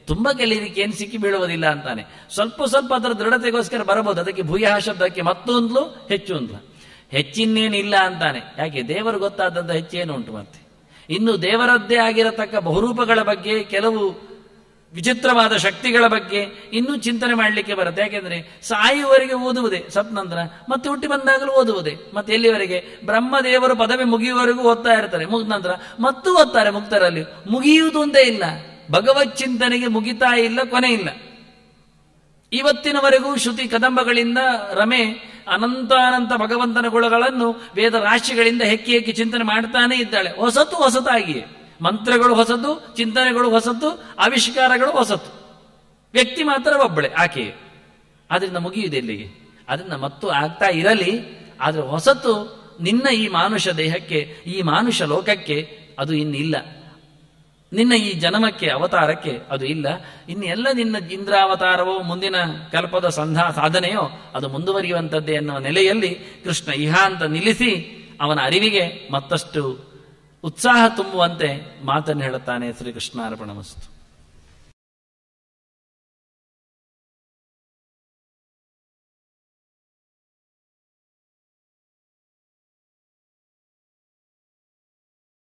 ತುಂಬಾ ಕೆಲವರಿಗೆ ಏನು ಸಿಕ್ಕಿ ಬೀಳುವುದಿಲ್ಲ ಅಂತಾನೆ ಸ್ವಲ್ಪ ಸ್ವಲ್ಪ ಅದರ ದೃಢತೆಗೋಸ್ಕರ ಬರಬಹುದು ಅದಕ್ಕೆ ಭೂಯಃ ಶಬ್ದಕ್ಕೆ ಮತ್ತೊಂದ್ಲು ಹೆಚ್ಚು ಅಂದ್ಲು ಹೆಚ್ಚಿನ್ನೇನಿಲ್ಲ ಅಂತಾನೆ ಯಾಕೆ ದೇವರು ಗೊತ್ತಾದದ್ದು ಹೆಚ್ಚೇನು ಉಂಟು ಮತ್ತೆ ಇನ್ನು ದೇವರದ್ದೇ ಆಗಿರತಕ್ಕ ಬಹುರೂಪಗಳ ಬಗ್ಗೆ ಕೆಲವು ವಿಚಿತ್ರವಾದ ಶಕ್ತಿಗಳ ಬಗ್ಗೆ ಇನ್ನೂ ಚಿಂತನೆ ಮಾಡಲಿಕ್ಕೆ ಬರುತ್ತೆ ಯಾಕೆಂದ್ರೆ ಸಾಯುವವರೆಗೆ ಓದುವುದೇ ಸತ್ ನಂತರ ಮತ್ತೆ ಹುಟ್ಟಿ ಬಂದಾಗಲೂ ಓದುವುದೇ ಮತ್ತೆ ಎಲ್ಲಿವರೆಗೆ ಬ್ರಹ್ಮದೇವರು ಪದವಿ ಮುಗಿಯುವವರೆಗೂ ಓದ್ತಾ ಇರ್ತಾರೆ ಮುಗಿದ ನಂತರ ಮತ್ತೂ ಓದ್ತಾರೆ ಮುಕ್ತರಲ್ಲಿ ಮುಗಿಯುವುದು ಒಂದೇ ಇಲ್ಲ ಭಗವತ್ ಚಿಂತನೆಗೆ ಮುಗಿತಾ ಇಲ್ಲ ಕೊನೆ ಇಲ್ಲ ಇವತ್ತಿನವರೆಗೂ ಶ್ರುತಿ ಕದಂಬಗಳಿಂದ ರಮೆ ಅನಂತ ಅನಂತ ಭಗವಂತನ ಗುಣಗಳನ್ನು ವೇದ ರಾಶಿಗಳಿಂದ ಹೆಕ್ಕಿ ಹೆಕ್ಕಿ ಚಿಂತನೆ ಮಾಡ್ತಾನೆ ಇದ್ದಾಳೆ ಹೊಸತು ಹೊಸತಾಗಿಯೇ ಮಂತ್ರಗಳು ಹೊಸತು ಚಿಂತನೆಗಳು ಹೊಸತು ಆವಿಷ್ಕಾರಗಳು ಹೊಸತು ವ್ಯಕ್ತಿ ಮಾತ್ರ ಒಬ್ಬಳೆ ಆಕೆ ಆದ್ರಿಂದ ಮುಗಿಯುವುದು ಎಲ್ಲಿಗೆ ಅದರಿಂದ ಮತ್ತು ಆಗ್ತಾ ಇರಲಿ ಆದ್ರೆ ಹೊಸತು ನಿನ್ನ ಈ ಮಾನುಷ ದೇಹಕ್ಕೆ ಈ ಮಾನುಷ ಲೋಕಕ್ಕೆ ಅದು ಇನ್ನಿಲ್ಲ ನಿನ್ನ ಈ ಜನ್ಮಕ್ಕೆ ಅವತಾರಕ್ಕೆ ಅದು ಇಲ್ಲ ಇನ್ನು ಎಲ್ಲ ನಿನ್ನ ಇಂದ್ರಾವತಾರವೋ ಮುಂದಿನ ಕಲ್ಪದ ಸಂಧಾ ಸಾಧನೆಯೋ ಅದು ಮುಂದುವರಿಯುವಂಥದ್ದೇ ಎನ್ನುವ ನೆಲೆಯಲ್ಲಿ ಕೃಷ್ಣ ಇಹ ಅಂತ ನಿಲ್ಲಿಸಿ ಅವನ ಅರಿವಿಗೆ ಮತ್ತಷ್ಟು ಉತ್ಸಾಹ ತುಂಬುವಂತೆ ಮಾತನ್ನು ಹೇಳುತ್ತಾನೆ ಶ್ರೀಕೃಷ್ಣ ಅರ್ಪಣ ಮಸ್ತು